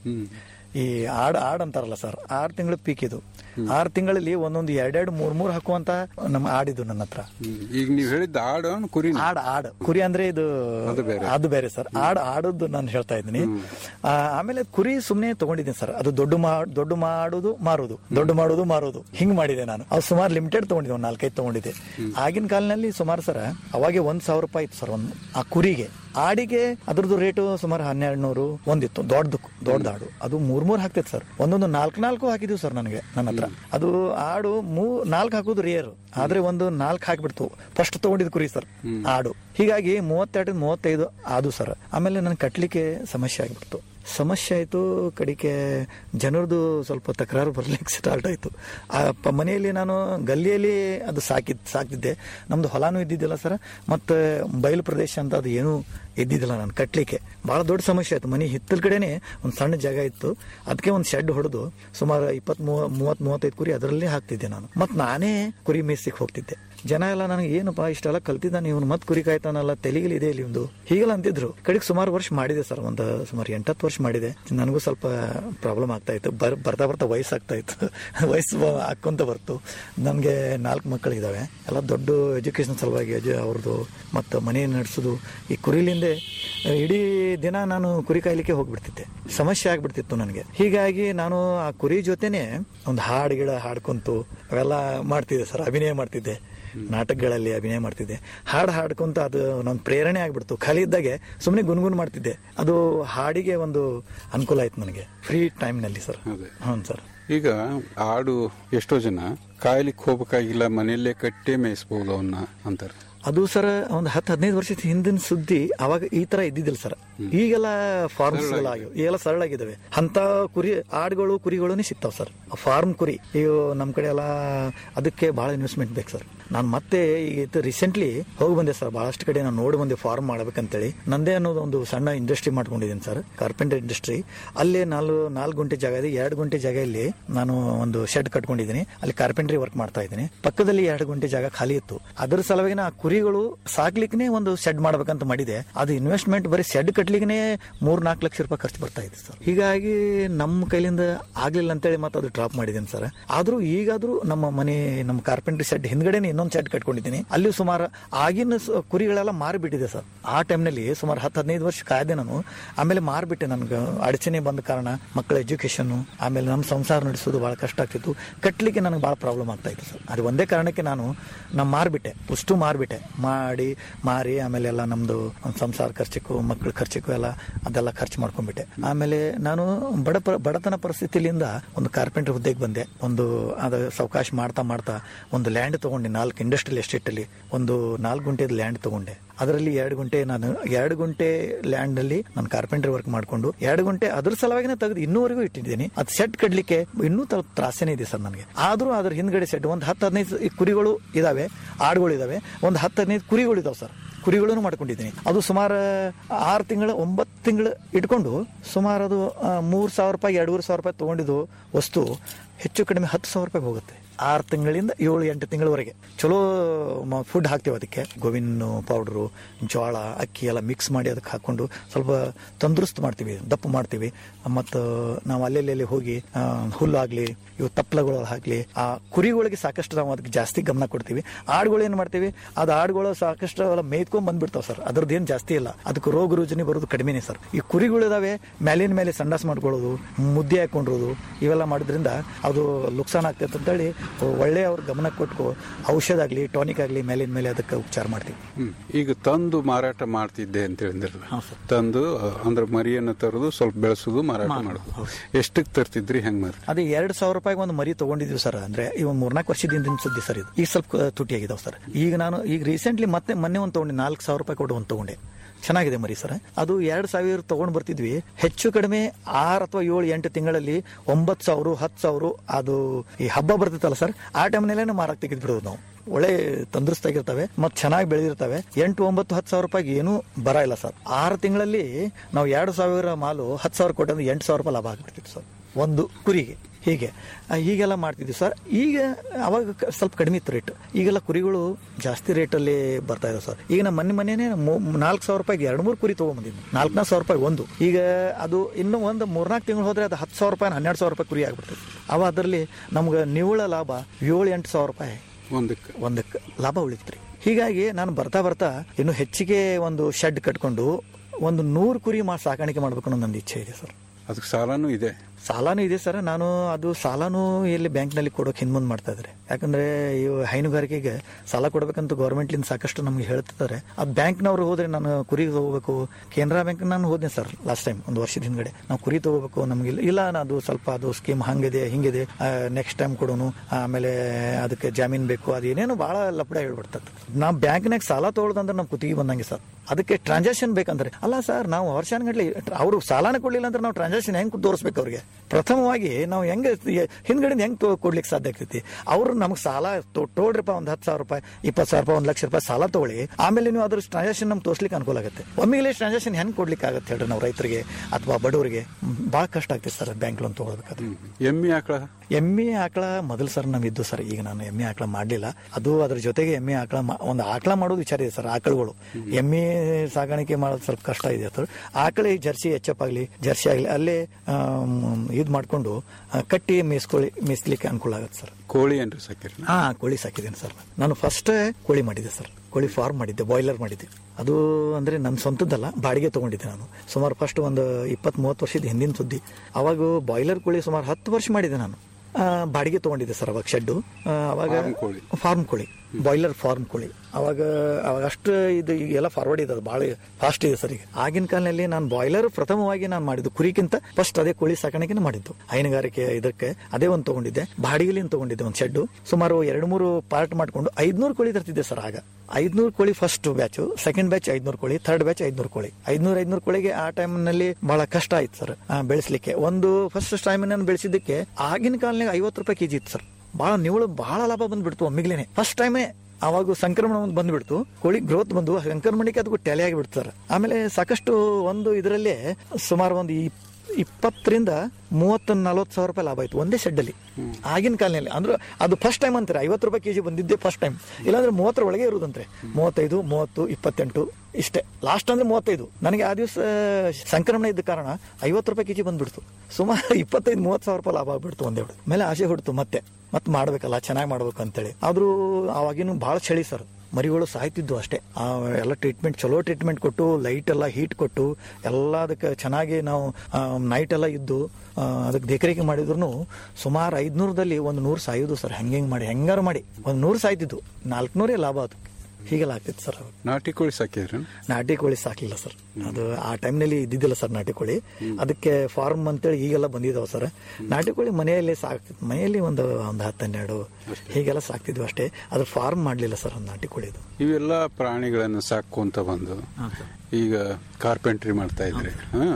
ಈ ಆಡ್ ಆಡ್ ಅಂತಾರಲ್ಲ ಸರ್ ಆರು ತಿಂಗಳ ಪೀಕ್ ಇದು ಆರು ತಿಂಗಳಲ್ಲಿ ಒಂದೊಂದು ಎರಡೆರಡು ಮೂರ್ ಮೂರ್ ಹಾಕುವಂತ ನಮ್ಮ ಆಡಿದ್ದು ನನ್ನ ಹತ್ರ ಈಗ ನೀವು ಹೇಳಿದ್ದ ಆಡು ಕುರಿ ಆಡ್ ಆಡ್ ಕುರಿ ಅಂದ್ರೆ ಇದು ಅದು ಬೇರೆ. ಅದು ಬೇರೆ ಸರ್ ಆಡ್ ಆಡೋದು ನಾನು ಹೇಳ್ತಾ ಇದ್ದೀನಿ ಆ, ಆಮೇಲೆ ಕುರಿ ಸುಮ್ನೆ ತಗೊಂಡಿದ್ದೀನಿ ಸರ್ ಅದು ದೊಡ್ಡ ಮಾ ದೊಡ್ಡ ಮಾಡೋದು ಮಾರೋದು ದೊಡ್ಡ ಮಾಡೋದು ಮಾರೋದು ಹಿಂಗ್ ಮಾಡಿದೆ ನಾನು ಅದು ಸುಮಾರು ಲಿಮಿಟೆಡ್ ತಗೊಂಡಿದ್ದೆ ಒಂದು ನಾಲ್ಕೈದು ತಗೊಂಡಿದ್ದೆ ಆಗಿನ ಕಾಲದಲ್ಲಿ ಸುಮಾರು ಸರ್ ಅವಾಗೆ ಒಂದ್ ಸಾವಿರ ರೂಪಾಯಿ ಇತ್ತು ಸರ್ ಒಂದು ಆ ಕುರಿಗೆ ಆಡಿಗೆ ಅದ್ರದ್ದು ರೇಟು ಸುಮಾರು ಹನ್ನೆರಡು ನೂರು ಒಂದಿತ್ತು ದೊಡ್ಡದು ದೊಡ್ಡದು ಆಡು ಅದು ಮೂರ್ ಮೂರ್ ಹಾಕ್ತಿತ್ತು ಸರ್ ಒಂದೊಂದು ನಾಲ್ಕು ನಾಲ್ಕು ಹಾಕಿದ್ವಿ ಸರ್ ನನಗೆ ನನ್ನ ಹತ್ರ ಅದು ಆಡು ಮೂ ನಾಲ್ಕು ಹಾಕೋದು ರೇರ್ ಆದ್ರೆ ಒಂದು ನಾಲ್ಕು ಹಾಕ್ಬಿಡ್ತು ಫಸ್ಟ್ ತಗೊಂಡಿದ್ ಕುರಿ ಸರ್ ಆಡು ಹೀಗಾಗಿ ಮೂವತ್ತೆರಡು ಮೂವತ್ತೈದು ಆದು ಸರ್ ಆಮೇಲೆ ನನ್ ಕಟ್ಲಿಕ್ಕೆ ಸಮಸ್ಯೆ ಆಗ್ಬಿಡ್ತು ಸಮಸ್ಯೆ ಆಯ್ತು ಕಡಿಕೆ ಜನರದು ಸ್ವಲ್ಪ ತಕರಾರು ಬರ್ಲಿಕ್ಕೆ ಸ್ಟಾರ್ಟ್ ಆಯ್ತು ಆ ಪ- ಮನೆಯಲ್ಲಿ ನಾನು ಗಲ್ಲಿಯಲ್ಲಿ ಅದು ಸಾಕಿದ್ ಸಾಕ್ತಿದ್ದೆ ನಮ್ದು ಹೊಲಾನು ಇದ್ದಿದ್ದಿಲ್ಲ ಸರ್ ಮತ್ತೆ ಬಯಲು ಪ್ರದೇಶ ಅಂತ ಅದು ಏನೂ ಇದ್ದಿದ್ದಿಲ್ಲ ನಾನು ಕಟ್ಲಿಕ್ಕೆ ಬಹಳ ದೊಡ್ಡ ಸಮಸ್ಯೆ ಆಯ್ತು ಮನೆ ಹಿತ್ತಲ ಕಡೆನೆ ಒಂದು ಸಣ್ಣ ಜಾಗ ಇತ್ತು ಅದಕ್ಕೆ ಒಂದು ಶೆಡ್ ಹೊಡೆದು ಸುಮಾರು ಇಪ್ಪತ್ತ್ ಮೂವತ್ ಮೂವತ್ತೈದು ಕುರಿ ಅದರಲ್ಲಿ ಹಾಕ್ತಿದ್ದೆ ನಾನು ಮತ್ ನಾನೇ ಕುರಿ ಮೇಯ್ಸಿಕ್ ಹೋಗ್ತಿದ್ದೆ ಜನ ಎಲ್ಲ ನನಗೆ ಏನಪ್ಪಾ ಇಷ್ಟೆಲ್ಲ ಕಲ್ತಿದ್ದಾನೆ ಇವನು ಮತ್ ಕುರಿ ಕಾಯ್ತಾನಲ್ಲ ತೆಲಿಗಿಲ್ ಇದೆ ಇಲ್ಲಿ ಇವ್ನ್ದು ಹೀಗೆಲ್ಲ ಅಂತಿದ್ರು ಕಡೆಗೆ ಸುಮಾರು ವರ್ಷ ಮಾಡಿದೆ ಸರ್ ಒಂದು ಸುಮಾರು ಎಂಟತ್ತು ವರ್ಷ ಇನ್ವೆಸ್ಟ್ ಮಾಡಿದೆ ನನಗೂ ಸ್ವಲ್ಪ ಪ್ರಾಬ್ಲಮ್ ಆಗ್ತಾ ಇತ್ತು ಬರ್ ಬರ್ತಾ ಬರ್ತಾ ವಯಸ್ಸಾಗ್ತಾ ಇತ್ತು ವಯಸ್ಸು ಬ- ಹಾಕ್ಕೊಂತ ಬರ್ತು ನನಗೆ ನಾಲ್ಕು ಮಕ್ಕಳಿದ್ದಾವೆ ಎಲ್ಲ ದೊಡ್ಡ ಎಜುಕೇಷನ್ ಸಲುವಾಗಿ ಎಜು ಅವ್ರದ್ದು ಮತ್ತು ಮನೆ ನಡೆಸೋದು ಈ ಕುರಿಲಿಂದೆ ಇಡೀ ದಿನ ನಾನು ಕುರಿ ಕಾಯ್ಲಿಕ್ಕೆ ಹೋಗ್ಬಿಡ್ತಿದ್ದೆ ಸಮಸ್ಯೆ ಆಗ್ಬಿಡ್ತಿತ್ತು ನನಗೆ ಹೀಗಾಗಿ ನಾನು ಆ ಕುರಿ ಜೊತೆನೆ ಒಂದು ಹಾಡು ಗಿಡ ಹಾಡ್ಕೊಂತು ಅವೆಲ್ಲ ಮಾಡ್ತಿದ್ದೆ ಸರ್ ಅಭಿನಯ ಮಾಡ್ತಿದ್ದೆ ನಾಟಕಗಳಲ್ಲಿ ಅಭಿನಯ ಮಾಡ್ತಿದ್ದೆ ಹಾಡು ಹಾಡ್ಕೊಂತ ಅದು ನನ್ನ ಪ್ರೇರಣೆ ಆಗ್ಬಿಡ್ತು ಖಾಲಿ ಇದ್ದಾಗೆ ಸುಮ್ಮನೆ ಗುನ್ಗುನ್ ಮಾಡ್ತಿದ್ದೆ ಅದು ಹಾಡಿಗೆ ಒಂದು ಅನುಕೂಲ ಆಯ್ತು ನನಗೆ ಫ್ರೀ ಟೈಮ್ನಲ್ಲಿ ಸರ್ ಅದೇ. ಹ್ಞೂ ಸರ್ ಈಗ ಆಡು ಎಷ್ಟೋ ಜನ ಕಾಯ್ಲಿಕ್ಕೆ ಹೋಗ್ಬೇಕಾಗಿಲ್ಲ ಮನೆಯಲ್ಲೇ ಕಟ್ಟೆ ಮೇಯಿಸ್ಬೋದು ಅವನ್ನ ಅಂತಾರೆ ಅದು ಸರ್ ಒಂದು ಹತ್ತು ಹದಿನೈದು ವರ್ಷದ ಹಿಂದಿನ ಸುದ್ದಿ ಅವಾಗ ಈ ತರ ಇದ್ದಿದ್ದಿಲ್ಲ ಸರ್ ಈಗೆಲ್ಲ ಫಾರ್ಮ್ಸ್ ಆಗಿವೆ ಈಗೆಲ್ಲ ಸರಳ ಆಗಿದಾವೆ ಅಂತ ಕುರಿ ಆಡುಗಳು ಕುರಿಗಳು ಸಿಗ್ತಾವ್ ಸರ್ ಫಾರ್ಮ್ ಕುರಿ ಇವು ನಮ್ ಕಡೆ ಎಲ್ಲ ಅದಕ್ಕೆ ಬಹಳ ಇನ್ವೆಸ್ಟ್ಮೆಂಟ್ ಬೇಕು ಸರ್ ನಾನು ಮತ್ತೆ ಇದು ರೀಸೆಂಟ್ಲಿ ಹೋಗಿ ಬಂದೆ ಸರ್ ಬಹಳಷ್ಟು ಕಡೆ ನಾನು ನೋಡಿ ಬಂದೆ ಫಾರ್ಮ್ ಮಾಡ್ಬೇಕಂತೇಳಿ ನಂದೇ ಅನ್ನೋದು ಒಂದು ಸಣ್ಣ ಇಂಡಸ್ಟ್ರಿ ಮಾಡ್ಕೊಂಡಿದ್ದೀನಿ ಸರ್ ಕಾರ್ಪೆಂಟರ್ ಇಂಡಸ್ಟ್ರಿ ಅಲ್ಲೇ ನಾಲ್ಕು ನಾಲ್ಕು ಗಂಟೆ ಜಾಗ ಇದೆ ಎರಡು ಗಂಟೆ ಜಾಗದಲ್ಲಿ ನಾನು ಒಂದು ಶೆಡ್ ಕಟ್ಕೊಂಡಿದ್ದೀನಿ ಅಲ್ಲಿ ಕಾರ್ಪೆಂಟ್ರಿ ವರ್ಕ್ ಮಾಡ್ತಾ ಇದ್ದೀನಿ ಪಕ್ಕದಲ್ಲಿ ಎರಡು ಗಂಟೆ ಜಾಗ ಖಾಲಿ ಇತ್ತು ಅದ್ರ ಸಲುವಾಗಿ ನಾ ಕುರಿಗಳು ಸಾಕ್ಲಿಕ್ಕೆ ಒಂದು ಶೆಡ್ ಮಾಡ್ಬೇಕಂತ ಮಾಡಿದೆ ಅದು ಇನ್ವೆಸ್ಟ್ಮೆಂಟ್ ಬರೀ ಶೆಡ್ ಕಟ್ಲಿಕ್ಕೆ ಮೂರ್ ನಾಲ್ಕು ಲಕ್ಷ ರೂಪಾಯಿ ಖರ್ಚು ಬರ್ತಾ ಇದೆ ಸರ್ ಹೀಗಾಗಿ ನಮ್ಮ ಕೈಲಿಂದ ಆಗ್ಲಿಲ್ಲ ಅಂತೇಳಿ ಮತ್ತೆ ಅದು ಡ್ರಾಪ್ ಮಾಡಿದ್ದೀನಿ ಸರ್ ಆದ್ರೂ ಈಗಾದ್ರೂ ನಮ್ಮ ಮನೆ ನಮ್ಮ ಕಾರ್ಪೆಂಟ್ರಿ ಶೆಡ್ ಹಿಂದ್ಗಡೆನೆ ಇನ್ನೊಂದು ಶೆಡ್ ಕಟ್ಕೊಂಡಿದ್ದೀನಿ ಅಲ್ಲಿ ಸುಮಾರು ಆಗಿನ ಸ- ಕುರಿಗಳೆಲ್ಲ ಮಾರಿಬಿಟ್ಟಿದೆ ಸರ್ ಆ ಟೈಮ್ನಲ್ಲಿ ಸುಮಾರು ಹತ್ತು ಹದಿನೈದು ವರ್ಷ ಕಾಯ್ದೆ ನಾನು ಆಮೇಲೆ ಮಾರ್ಬಿಟ್ಟೆ ನನ್ಗೆ ಅಡಚಣೆ ಬಂದ ಕಾರಣ ಮಕ್ಕಳ ಎಜುಕೇಶನ್ ಆಮೇಲೆ ನಮ್ಮ ಸಂಸಾರ ನಡೆಸೋದು ಬಹಳ ಕಷ್ಟ ಆಗ್ತಿತ್ತು ಕಟ್ಲಿಕ್ಕೆ ನನಗೆ ಬಹಳ ಪ್ರಾಬ್ಲಮ್ ಆಗ್ತಾ ಇತ್ತು ಸರ್ ಅದು ಒಂದೇ ಕಾರಣಕ್ಕೆ ನಾನು ನಮ್ಮ ಮಾರ್ಬಿಟ್ಟೆ ಅಷ್ಟು ಮಾರ್ಬಿಟ್ಟೆ ಮಾಡಿ ಮಾರಿ ಆಮೇಲೆ ಎಲ್ಲ ನಮ್ದು ಒಂದ್ ಸಂಸಾರ ಖರ್ಚಿಗೂ ಮಕ್ಕಳ ಖರ್ಚಿಗೂ ಎಲ್ಲ ಅದೆಲ್ಲ ಖರ್ಚು ಮಾಡ್ಕೊಂಡ್ಬಿಟ್ಟೆ ಆಮೇಲೆ ನಾನು ಬಡ ಪ- ಬಡತನ ಪರಿಸ್ಥಿತಿಲಿಂದ ಒಂದು ಕಾರ್ಪೆಂಟರ್ ಹುದ್ದೆಗೆ ಬಂದೆ ಒಂದು ಅದು ಸಾವಕಾಶ ಮಾಡ್ತಾ ಮಾಡ್ತಾ ಒಂದು ಲ್ಯಾಂಡ್ ತಗೊಂಡೆ ನಾಲ್ಕು ಇಂಡಸ್ಟ್ರಿಯಲ್ ಎಸ್ಟೇಟ್ ಅಲ್ಲಿ ಒಂದು ನಾಲ್ಕು ಗುಂಟೆದ ಲ್ಯಾಂಡ್ ತಗೊಂಡೆ ಅದರಲ್ಲಿ ಎರಡು ಗುಂಟೆ ನಾನು ಎರಡು ಗುಂಟೆ ಲ್ಯಾಂಡ್ ಅಲ್ಲಿ ನಾನು ಕಾರ್ಪೆಂಟರ್ ವರ್ಕ್ ಮಾಡ್ಕೊಂಡು ಎರಡು ಗುಂಟೆ ಅದ್ರ ಸಲುವಾಗಿನೇ ತೆಗೆದು ಇನ್ನೂವರೆಗೂ ಇಟ್ಟಿದ್ದೀನಿ ಅದು ಸೆಟ್ ಕಡ್ಲಿಕ್ಕೆ ಇನ್ನೂ ತ- ತ್ರಾಸೇನೆ ಇದೆ ಸರ್ ನನಗೆ ಆದ್ರೂ ಅದ್ರ ಹಿಂದ್ಗಡೆ ಸೆಟ್ ಒಂದು ಹತ್ತು ಹದಿನೈದು ಈ ಕುರಿಗಳು ಇದಾವೆ ಆಡುಗಳು ಇದಾವೆ ಒಂದು ಹತ್ತು ಹದಿನೈದು ಕುರಿಗಳು ಇದಾವೆ ಸರ್ ಕುರಿಗಳನ್ನು ಮಾಡ್ಕೊಂಡಿದ್ದೀನಿ ಅದು ಸುಮಾರು ಆರು ತಿಂಗಳು ಒಂಬತ್ತು ತಿಂಗಳು ಇಟ್ಕೊಂಡು ಸುಮಾರು ಅದು ಆ, ಮೂರು ಸಾವಿರ ರೂಪಾಯಿ ಎರಡೂವರೆ ಸಾವಿರ ರೂಪಾಯಿ ತಗೊಂಡಿದ್ದು ವಸ್ತು ಹೆಚ್ಚು ಕಡಿಮೆ ಹತ್ತು ಸಾವಿರ ರೂಪಾಯಿ ಹೋಗುತ್ತೆ ಆರು ತಿಂಗಳಿಂದ ಏಳು ಎಂಟು ತಿಂಗಳವರೆಗೆ ಚಲೋ ಫುಡ್ ಹಾಕ್ತೇವೆ ಅದಕ್ಕೆ ಗೋವಿನ ಪೌಡ್ರು ಜೋಳ ಅಕ್ಕಿ ಎಲ್ಲ ಮಿಕ್ಸ್ ಮಾಡಿ ಅದಕ್ಕೆ ಹಾಕೊಂಡು ಸ್ವಲ್ಪ ತಂದರುಸ್ತ್ ಮಾಡ್ತೀವಿ ದಪ್ಪ ಮಾಡ್ತೀವಿ ಮತ್ತು ನಾವು ಅಲ್ಲೆಲ್ಲಿ ಹೋಗಿ ಆ, ಹುಲ್ಲಾಗ್ಲಿ ಇವು ತಪ್ಪಲಗಳು ಹಾಕ್ಲಿ ಆ ಕುರಿಗಳಿಗೆ ಸಾಕಷ್ಟು ನಾವು ಅದಕ್ಕೆ ಜಾಸ್ತಿ ಗಮನ ಕೊಡ್ತೀವಿ ಆಡುಗಳು ಏನ್ ಮಾಡ್ತೀವಿ ಅದು ಆಡುಗಳು ಸಾಕಷ್ಟು ಎಲ್ಲ ಮೇಯ್ಕೊಂಡ್ ಬಂದ್ಬಿಡ್ತಾವ ಸರ್ ಅದ್ರದ್ದು ಏನ್ ಜಾಸ್ತಿ ಇಲ್ಲ ಅದಕ್ಕೆ ರೋಗ ರುಜಿನಿ ಬರೋದು ಕಡಿಮೆನೇ ಸರ್ ಈ ಕುರಿಗಳು ಇದಾವೆ ಮೇಲಿನ ಮೇಲೆ ಸಂಡಾಸ್ ಮಾಡ್ಕೊಳ್ಳೋದು ಮುದ್ದೆ ಹಾಕೊಂಡಿರೋದು ಇವೆಲ್ಲ ಮಾಡೋದ್ರಿಂದ ಅದು ಲುಕ್ಸಾನ್ ಆಗ್ತೈತೆ ಅಂತೇಳಿ ಒಳ್ಳೆ ಅವ್ರ ಗಮನ ಕೊಟ್ಟು ಔಷಧ ಆಗಲಿ ಟಾನಿಕ್ ಆಗಲಿ ಮೇಲಿನ ಮೇಲೆ ಅದಕ್ಕೆ ಉಪಚಾರ ಮಾಡ್ತೀವಿ ಹ್ಮ್. ಈಗ ತಂದು ಮಾರಾಟ ಮಾಡ್ತಿದ್ದೆ ಅಂತ ಹೇಳಿದ್ರಲ್ಲ ಹೌದು ಸರ್. ತಂದು ಅ, ಅಂದ್ರೆ ಮರಿಯನ್ನು ತರೋದು ಸ್ವಲ್ಪ ಬೆಳೆಸೋದು ಮಾರಾಟ ಮಾಡೋದು ಎಷ್ಟಕ್ಕೆ ತರ್ತಿದ್ರಿ ಹೆಂಗ್ ಮಾರಿ ಅದೇ ಎರಡ್ ಸಾವಿರ ರೂಪಾಯಿಗೆ ಒಂದು ಮರಿ ತಗೊಂಡಿದ್ವಿ ಸರ್ ಅಂದ್ರೆ ಈ ಒಂದು ಮೂರ್ನಾಲ್ಕು ವರ್ಷದ ಹಿಂದಿನ ಸುದ್ದಿ ಸರ್ ಇದು ಈಗ ಸ್ವಲ್ಪ ತುಟಿ ಆಗಿದಾವ್ ಸರ್ ಈಗ ನಾನು ಈಗ ರೀಸೆಂಟ್ಲಿ ಮತ್ತೆ ಮೊನ್ನೆ ಒಂದು ತಗೊಂಡೆ ನಾಲ್ಕು ಸಾವಿರ ರೂಪಾಯಿ ಕೊಟ್ಟು ಒಂದು ತಗೊಂಡೆ ಚೆನ್ನಾಗಿದೆ ಮರಿ ಸರ್ ಅದು ಎರಡ್ ಸಾವಿರ ತಗೊಂಡ್ ಬರ್ತಿದ್ವಿ ಹೆಚ್ಚು ಕಡಿಮೆ ಆರು ಅಥವಾ ಏಳು ಎಂಟು ತಿಂಗಳಲ್ಲಿ ಒಂಬತ್ತು ಸಾವಿರ ಹತ್ತು ಸಾವಿರ ಅದು ಈ ಹಬ್ಬ ಬರ್ತಿತ್ತಲ್ಲ ಸರ್ ಆ ಟೈಮ್ನಲ್ಲೇ ಮಾರಕ್ ತೆಗೆದು ಬಿಡೋದು ನಾವು ಒಳ್ಳೆ ತಂದೃಷ್ಟಾಗಿರ್ತವೆ ಮತ್ತೆ ಚೆನ್ನಾಗಿ ಬೆಳೆದಿರ್ತವೆ ಎಂಟು ಒಂಬತ್ತು ಹತ್ತು ಸಾವಿರ ರೂಪಾಯಿಗೆ ಏನೂ ಬರ ಇಲ್ಲ ಸರ್ ಆರು ತಿಂಗಳಲ್ಲಿ ನಾವು ಎರಡು ಸಾವಿರ ಮಾಲು ಹತ್ತು ಸಾವಿರ ಕೊಟ್ಟಂದ್ರೆ ಎಂಟು ಸಾವಿರ ರೂಪಾಯಿ ಲಾಭ ಆಗ್ಬಿಡ್ತಿತ್ತು ಸರ್ ಒಂದು ಕುರಿಗೆ ಹೀಗೆ ಆ, ಹೀಗೆಲ್ಲ ಮಾಡ್ತಿದ್ವಿ ಸರ್ ಈಗ ಅವಾಗ ಕ- ಸ್ವಲ್ಪ ಕಡಿಮೆ ಇತ್ತು ರೇಟ್ ಈಗೆಲ್ಲ ಕುರಿಗಳು ಜಾಸ್ತಿ ರೇಟಲ್ಲಿ ಬರ್ತಾ ಇದೆ ಸರ್ ಈಗ ನಮ್ಮ ಮನೆ ಮನೆನೇ ನಾಲ್ಕು ಸಾವಿರ ರೂಪಾಯಿಗೆ ಎರಡು ಮೂರು ಕುರಿ ತೊಗೊಂಬಂದಿದ್ದು ನಾಲ್ಕು ಸಾವಿರ ರೂಪಾಯಿ ಒಂದು ಈಗ ಅದು ಇನ್ನು ಒಂದು ಮೂರ್ನಾಲ್ಕು ತಿಂಗಳು ಹೋದ್ರೆ ಅದು ಹತ್ತು ಸಾವಿರ ರೂಪಾಯಿ ಹನ್ನೆರಡು ಸಾವಿರ ರೂಪಾಯಿ ಕುರಿ ಆಗ್ಬಿಡ್ತದೆ ಅವ ಅದರಲ್ಲಿ ನಮ್ಗೆ ನಿವ್ವಳ ಲಾಭ ಏಳು ಎಂಟು ಸಾವಿರ ರೂಪಾಯಿ ಒಂದಕ್ಕೆ ಒಂದಕ್ಕೆ ಲಾಭ ಉಳಿತ್ರಿ ಹೀಗಾಗಿ ನಾನು ಬರ್ತಾ ಬರ್ತಾ ಇನ್ನು ಹೆಚ್ಚಿಗೆ ಒಂದು ಶೆಡ್ ಕಟ್ಕೊಂಡು ಒಂದು ನೂರು ಕುರಿ ಮಾ ಸಾಕಾಣಿಕೆ ಮಾಡ್ಬೇಕು ಅನ್ನೋ ನನ್ನ ಇಚ್ಛೆ ಇದೆ ಸರ್ ಅದಕ್ಕೆ ಸಾಲನೂ ಇದೆ ಸಾಲಾನು ಇದೆ ಸರ್ ನಾನು ಅದು ಸಾಲಾನು ಎಲ್ಲಿ ಬ್ಯಾಂಕ್ನಲ್ಲಿ ಕೊಡೋಕೆ ಹಿಂದ್ಮುಂದ್ ಮಾಡ್ತಾ ಇದ್ದಾರೆ ಯಾಕಂದ್ರೆ ಇವು ಹೈನುಗಾರಿಕೆಗೆ ಸಾಲ ಕೊಡಬೇಕಂತ ಗೌರ್ಮೆಂಟ್ಲಿಂದ ಸಾಕಷ್ಟು ನಮ್ಗೆ ಹೇಳ್ತಿದ್ದಾರೆ ಅದು ಬ್ಯಾಂಕ್ನವ್ರು ಹೋದ್ರೆ ನಾನು ಕುರಿ ತಗೋಬೇಕು ಕೆನರಾ ಬ್ಯಾಂಕ್ ನಾನು ಹೋದೆ ಸರ್ ಲಾಸ್ಟ್ ಟೈಮ್ ಒಂದು ವರ್ಷದ ಹಿಂದ್ಗಡೆ ನಾವು ಕುರಿ ತಗೋಬೇಕು ನಮ್ಗೆ ಇಲ್ಲ ಇಲ್ಲ ನಾನು ಅದು ಸ್ವಲ್ಪ ಅದು ಸ್ಕೀಮ್ ಹಂಗಿದೆ ಹಿಂಗಿದೆ ನೆಕ್ಸ್ಟ್ ಟೈಮ್ ಕೊಡೋನು ಆಮೇಲೆ ಅದಕ್ಕೆ ಜಾಮೀನ್ ಬೇಕು ಅದು ಏನೇನು ಬಹಳ ಲಪಡ ಹೇಳ್ಬಿಡ್ತದೆ ನಾವು ಬ್ಯಾಂಕ್ನಾಗ ಸಾಲ ತಗೊಳ್ಳೋದಂದ್ರೆ ನಮ್ಮ ಕುತ್ತಿಗೆ ಬಂದಂಗೆ ಸರ್ ಅದಕ್ಕೆ ಟ್ರಾನ್ಸಾಕ್ಷನ್ ಬೇಕಂದ್ರೆ ಅಲ್ಲ ಸರ್ ನಾವು ವರ್ಷಾನ್ಗಟ್ಲೆ ಅವರು ಸಾಲನ ಕೊಡ್ಲಿಲ್ಲ ಅಂದ್ರೆ ನಾವು ಟ್ರಾನ್ಸಾಕ್ಷನ್ ಹೆಂಗ್ ತೋರಿಸ್ಬೇಕು ಅವ್ರಿಗೆ ಪ್ರಥಮವಾಗಿ ನಾವು ಹೆಂಗ್ ಹಿಂದ್ಗಡೆ ಹೆಂಗ್ ತೊ- ಕೊಡ್ಲಿಕ್ಕೆ ಸಾಧ್ಯ ಆಗ್ತೈತಿ ಅವ್ರು ನಮ್ಗೆ ಸಾಲ ತೊ- ತಗೊಳ್ರಿಪ್ಪ ಒಂದ್ ಹತ್ತು ಸಾವಿರ ರೂಪಾಯಿ ಇಪ್ಪತ್ತು ಸಾವಿರ ರೂಪಾಯಿ ಒಂದ್ ಲಕ್ಷ ರೂಪಾಯಿ ಸಾಲ ತಗೊಳ್ಳಿ ಆಮೇಲೆ ನೀವು ಅದ್ರ ಟ್ರಾನ್ಸಾಕ್ಷನ್ ನಮ್ಗೆ ತೋರ್ಸ್ಲಿಕ್ಕೆ ಅನುಕೂಲ ಆಗುತ್ತೆ ಒಮ್ಮೆಗೆ ಟ್ರಾನ್ಸಾಕ್ಷನ್ ಹೆಂಗ್ ಕೊಡ್ಲಿಕ್ಕೆ ಆಗುತ್ತೆ ಹೇಳ್ರಿ ನಾವು ರೈತರಿಗೆ ಅಥವಾ ಬಡವರಿಗೆ ಭಾಳ ಕಷ್ಟ ಆಗ್ತೈತೆ ಸರ್ ಬ್ಯಾಂಕ್ ಲೋನ್ ತಗೊಳ್ಬೇಕಾದ್ರೆ ಎಮ್ಮೆ ಆಕಳ ಎಮ್ಮೆ ಆಕಳ ಮೊದಲು ಸರ್ ನಮ್ ಇದ್ದು ಸರ್ ಈಗ ನಾನು ಎಮ್ಮೆ ಆಕಳ ಮಾಡ್ಲಿಲ್ಲ ಅದು ಅದ್ರ ಜೊತೆಗೆ ಎಮ್ಮೆ ಆಕಳ ಮಾ- ಒಂದು ಆಕಳ ಮಾಡೋದು ವಿಚಾರ ಇದೆ ಸರ್ ಆಕಳುಗಳು ಎಮ್ಮೆ ಸಾಗಾಣಿಕೆ ಮಾಡೋದು ಸ್ವಲ್ಪ ಕಷ್ಟ ಇದೆ ಸರ್ ಆಕಳಿ ಜರ್ಸಿ ಎಚ್ಚಪ್ ಆಗಲಿ ಜರ್ಸಿ ಆಗಲಿ ಅಲ್ಲೇ ಇದು ಮಾಡ್ಕೊಂಡು ಆ, ಕಟ್ಟಿ ಮೇಯಿಸ್ಕೊಳ್ಳಿ ಮೇಯಿಸ್ಲಿಕ್ಕೆ ಅನುಕೂಲ ಆಗುತ್ತೆ ಸರ್ ಕೋಳಿ ಏನ್ರಿ ಸಾಕಿರಿ ಹಾ ಕೋಳಿ ಸಾಕಿದ್ದೀನಿ ಸರ್ ನಾನು ಫಸ್ಟ್ ಕೋಳಿ ಮಾಡಿದ್ದೆ ಸರ್ ಕೋಳಿ ಫಾರ್ಮ್ ಮಾಡಿದ್ದೆ ಬಾಯ್ಲರ್ ಮಾಡಿದ್ದೆ ಅದು ಅಂದ್ರೆ ನನ್ನ ಸ್ವಂತದ್ದಲ್ಲ ಬಾಡಿಗೆ ತಗೊಂಡಿದ್ದೆ ನಾನು ಸುಮಾರು ಫಸ್ಟ್ ಒಂದು ಇಪ್ಪತ್ತ್ ಮೂವತ್ತು ವರ್ಷದ ಹಿಂದಿನ ಸುದ್ದಿ ಅವಾಗ ಬಾಯ್ಲರ್ ಕೋಳಿ ಸುಮಾರು ಹತ್ತು ವರ್ಷ ಮಾಡಿದ್ದೆ ನಾನು ಆ, ಬಾಡಿಗೆ ತಗೊಂಡಿದ್ದೆ ಸರ್ ಅವಾಗ ಶೆಡ್ಡು ಆ, ಅವಾಗ Farm ಕೋಳಿ. ಫಾರ್ಮ್ ಕೋಳಿ ಬಾಯ್ಲರ್ ಫಾರ್ಮ್ ಕೋಳಿ ಅವಾಗ ಅವಾಗ ಅಷ್ಟು ಇದು ಎಲ್ಲ ಫಾರ್ವರ್ಡ್ ಇದೆ ಅದು ಭಾಳ ಫಾಸ್ಟ್ ಇದೆ ಸರ್ ಈಗ ಆಗಿನ ಕಾಲದಲ್ಲಿ ನಾನು ಬಾಯ್ಲರ್ ಪ್ರಥಮವಾಗಿ ನಾನು ಮಾಡಿದ್ದು ಕುರಿಗಿಂತ ಫಸ್ಟ್ ಅದೇ ಕೋಳಿ ಸಾಕಾಣಿಕೆನ ಮಾಡಿದ್ದು ಹೈನುಗಾರಿಕೆ ಇದಕ್ಕೆ ಅದೇ ಒಂದು ತಗೊಂಡಿದ್ದೆ ಬಾಡಿಗೆಲಿಂದ ತಗೊಂಡಿದ್ದೆ ಒಂದು ಶೆಡ್ಡು ಸುಮಾರು ಎರಡು ಮೂರು ಪಾರ್ಟ್ ಮಾಡ್ಕೊಂಡು ಐದ್ನೂರು ಕೋಳಿ ತರ್ತಿದ್ದೆ ಸರ್ ಆಗ ಐದ್ನೂರು ಕೋಳಿ ಫಸ್ಟ್ ಬ್ಯಾಚ್ ಸೆಕೆಂಡ್ ಬ್ಯಾಚ್ ಐದ್ನೂರು ಕೋಳಿ ಥರ್ಡ್ ಬ್ಯಾಚ್ ಐದ್ನೂರು ಕೋಳಿ ಐದ್ನೂರು ಐದ್ನೂರು ಕೋಳಿಗೆ ಆ ಟೈಮ್ ನಲ್ಲಿ ಬಹಳ ಕಷ್ಟ ಆಯ್ತು ಸರ್ ಬೆಳೆಸಲಿಕ್ಕೆ ಒಂದು ಫಸ್ಟ್ ಟೈಮ್ ನಾನು ಬೆಳೆಸಿದ್ದಕ್ಕೆ ಆಗಿನ ಕಾಲನಾಗ ಐವತ್ತು ರೂಪಾಯಿ ಕೆಜಿ ಇತ್ತು ಸರ್ ಬಹಳ ನಿವಳು ಬಹಳ ಲಾಭ ಬಂದ್ಬಿಡ್ತು ಒಮ್ಮಿಗ್ಲೇನೆ ಫಸ್ಟ್ ಟೈಮೇ ಅವಾಗ ಸಂಕ್ರಮಣ ಒಂದು ಬಂದ್ಬಿಡ್ತು ಕೋಳಿ ಗ್ರೋತ್ ಬಂದು ಸಂಕ್ರಮಣಕ್ಕೆ ಅದಕ್ಕೂ ಟೆಲೆ ಆಗಿಬಿಡ್ತು ಸರ್ ಆಮೇಲೆ ಸಾಕಷ್ಟು ಒಂದು ಇದರಲ್ಲೇ ಸುಮಾರು ಒಂದು ಇಪ್- ಇಪ್ಪತ್ತರಿಂದ ಮೂವತ್ತ ನಲ್ವತ್ತು ಸಾವಿರ ರೂಪಾಯಿ ಲಾಭ ಆಯ್ತು ಒಂದೇ ಶೆಡ್ಡಲ್ಲಿ ಆಗಿನ ಕಾಲದಲ್ಲಿ ಅಂದ್ರೆ ಅದು ಫಸ್ಟ್ ಟೈಮ್ ಅಂತಾರೆ ಐವತ್ತು ರೂಪಾಯಿ ಕೆಜಿ ಬಂದಿದ್ದೆ ಫಸ್ಟ್ ಟೈಮ್ ಇಲ್ಲಾಂದ್ರೆ ಮೂವತ್ತರ ಒಳಗೆ ಇರುದಂತೆ ಮೂವತ್ತೈದು ಮೂವತ್ತು ಇಪ್ಪತ್ತೆಂಟು ಇಷ್ಟೇ ಲಾಸ್ಟ್ ಅಂದ್ರೆ ಮೂವತ್ತೈದು ನನಗೆ ಆ ದಿವಸ ಸಂಕ್ರಮಣ ಇದ್ದ ಕಾರಣ ಐವತ್ತು ರೂಪಾಯಿ ಕೆಜಿ ಬಂದ್ಬಿಡ್ತು ಸುಮಾರು ಇಪ್ಪತ್ತೈದು ಮೂವತ್ತು ಸಾವಿರ ರೂಪಾಯಿ ಲಾಭ ಆಗ್ಬಿಡ್ತು ಒಂದೇ ಹೊಡೆದು ಮೇಲೆ ಆಸೆ ಹುಡ್ತು ಮತ್ತೆ ಮತ್ತೆ ಮಾಡ್ಬೇಕಲ್ಲ ಚೆನ್ನಾಗಿ ಮಾಡ್ಬೇಕು ಅಂತೇಳಿ ಆದ್ರೂ ಅವಾಗಿನ ಭಾಳ ಚಳಿ ಸರ್ ಮರಿಗಳು ಸಾಯ್ತಿದ್ವು ಅಷ್ಟೇ ಆ ಎಲ್ಲ ಟ್ರೀಟ್ಮೆಂಟ್ ಚಲೋ ಟ್ರೀಟ್ಮೆಂಟ್ ಕೊಟ್ಟು ಲೈಟ್ ಎಲ್ಲ ಹೀಟ್ ಕೊಟ್ಟು ಎಲ್ಲ ಅದಕ್ಕೆ ಚೆನ್ನಾಗಿ ನಾವು ನೈಟ್ ಎಲ್ಲ ಇದ್ದು ಆ, ಅದಕ್ಕೆ ದೇಖರೇಖೆ ಮಾಡಿದ್ರು ಸುಮಾರು ಐದ್ನೂರದಲ್ಲಿ ಒಂದು ನೂರು ಸಾಯೋದು ಸರ್ ಹೆಂಗೆ ಮಾಡಿ ಹೆಂಗಾರು ಮಾಡಿ ಒಂದು ನೂರು ಸಾಯ್ತಿದ್ದು ನಾಲ್ಕುನೂರೇ ಲಾಭ ಅದಕ್ಕೆ ಹೀಗೆಲ್ಲ ಆಗ್ತಿತ್ತು ಸರ್ ಅವಾಗ ನಾಟಿ ಕೋಳಿ ಸಾಕಿದ್ರಿ ನಾಟಿ ಕೋಳಿ ಸಾಕ್ಲಿಲ್ಲ ಸರ್ ಅದು ಆ ಟೈಮ್ನಲ್ಲಿ ಇದ್ದಿದ್ದಿಲ್ಲ ಸರ್ ನಾಟಿ ಕೋಳಿ ಅದಕ್ಕೆ ಫಾರ್ಮ್ ಅಂತೇಳಿ ಈಗೆಲ್ಲ ಬಂದಿದಾವ ಸರ್ ನಾಟಿ ಕೋಳಿ ಮನೆಯಲ್ಲಿ ಸಾಕ್ತಿತ್ತು ಮನೆಯಲ್ಲಿ ಒಂದು ಒಂದು ಹತ್ತು ಹನ್ನೆರಡು ಹೀಗೆಲ್ಲ ಸಾಕ್ತಿದ್ವಿ ಅಷ್ಟೇ ಅದು ಫಾರ್ಮ್ ಮಾಡಲಿಲ್ಲ ಸರ್ ಒಂದು ನಾಟಿ ಕೋಳಿದು ಇವೆಲ್ಲ ಪ್ರಾಣಿಗಳನ್ನು ಸಾಕೊಂತ ಬಂದು ಈಗ ಕಾರ್ಪೆಂಟ್ರಿ ಮಾಡ್ತಾ ಇದ್ರಿ ಹಾ?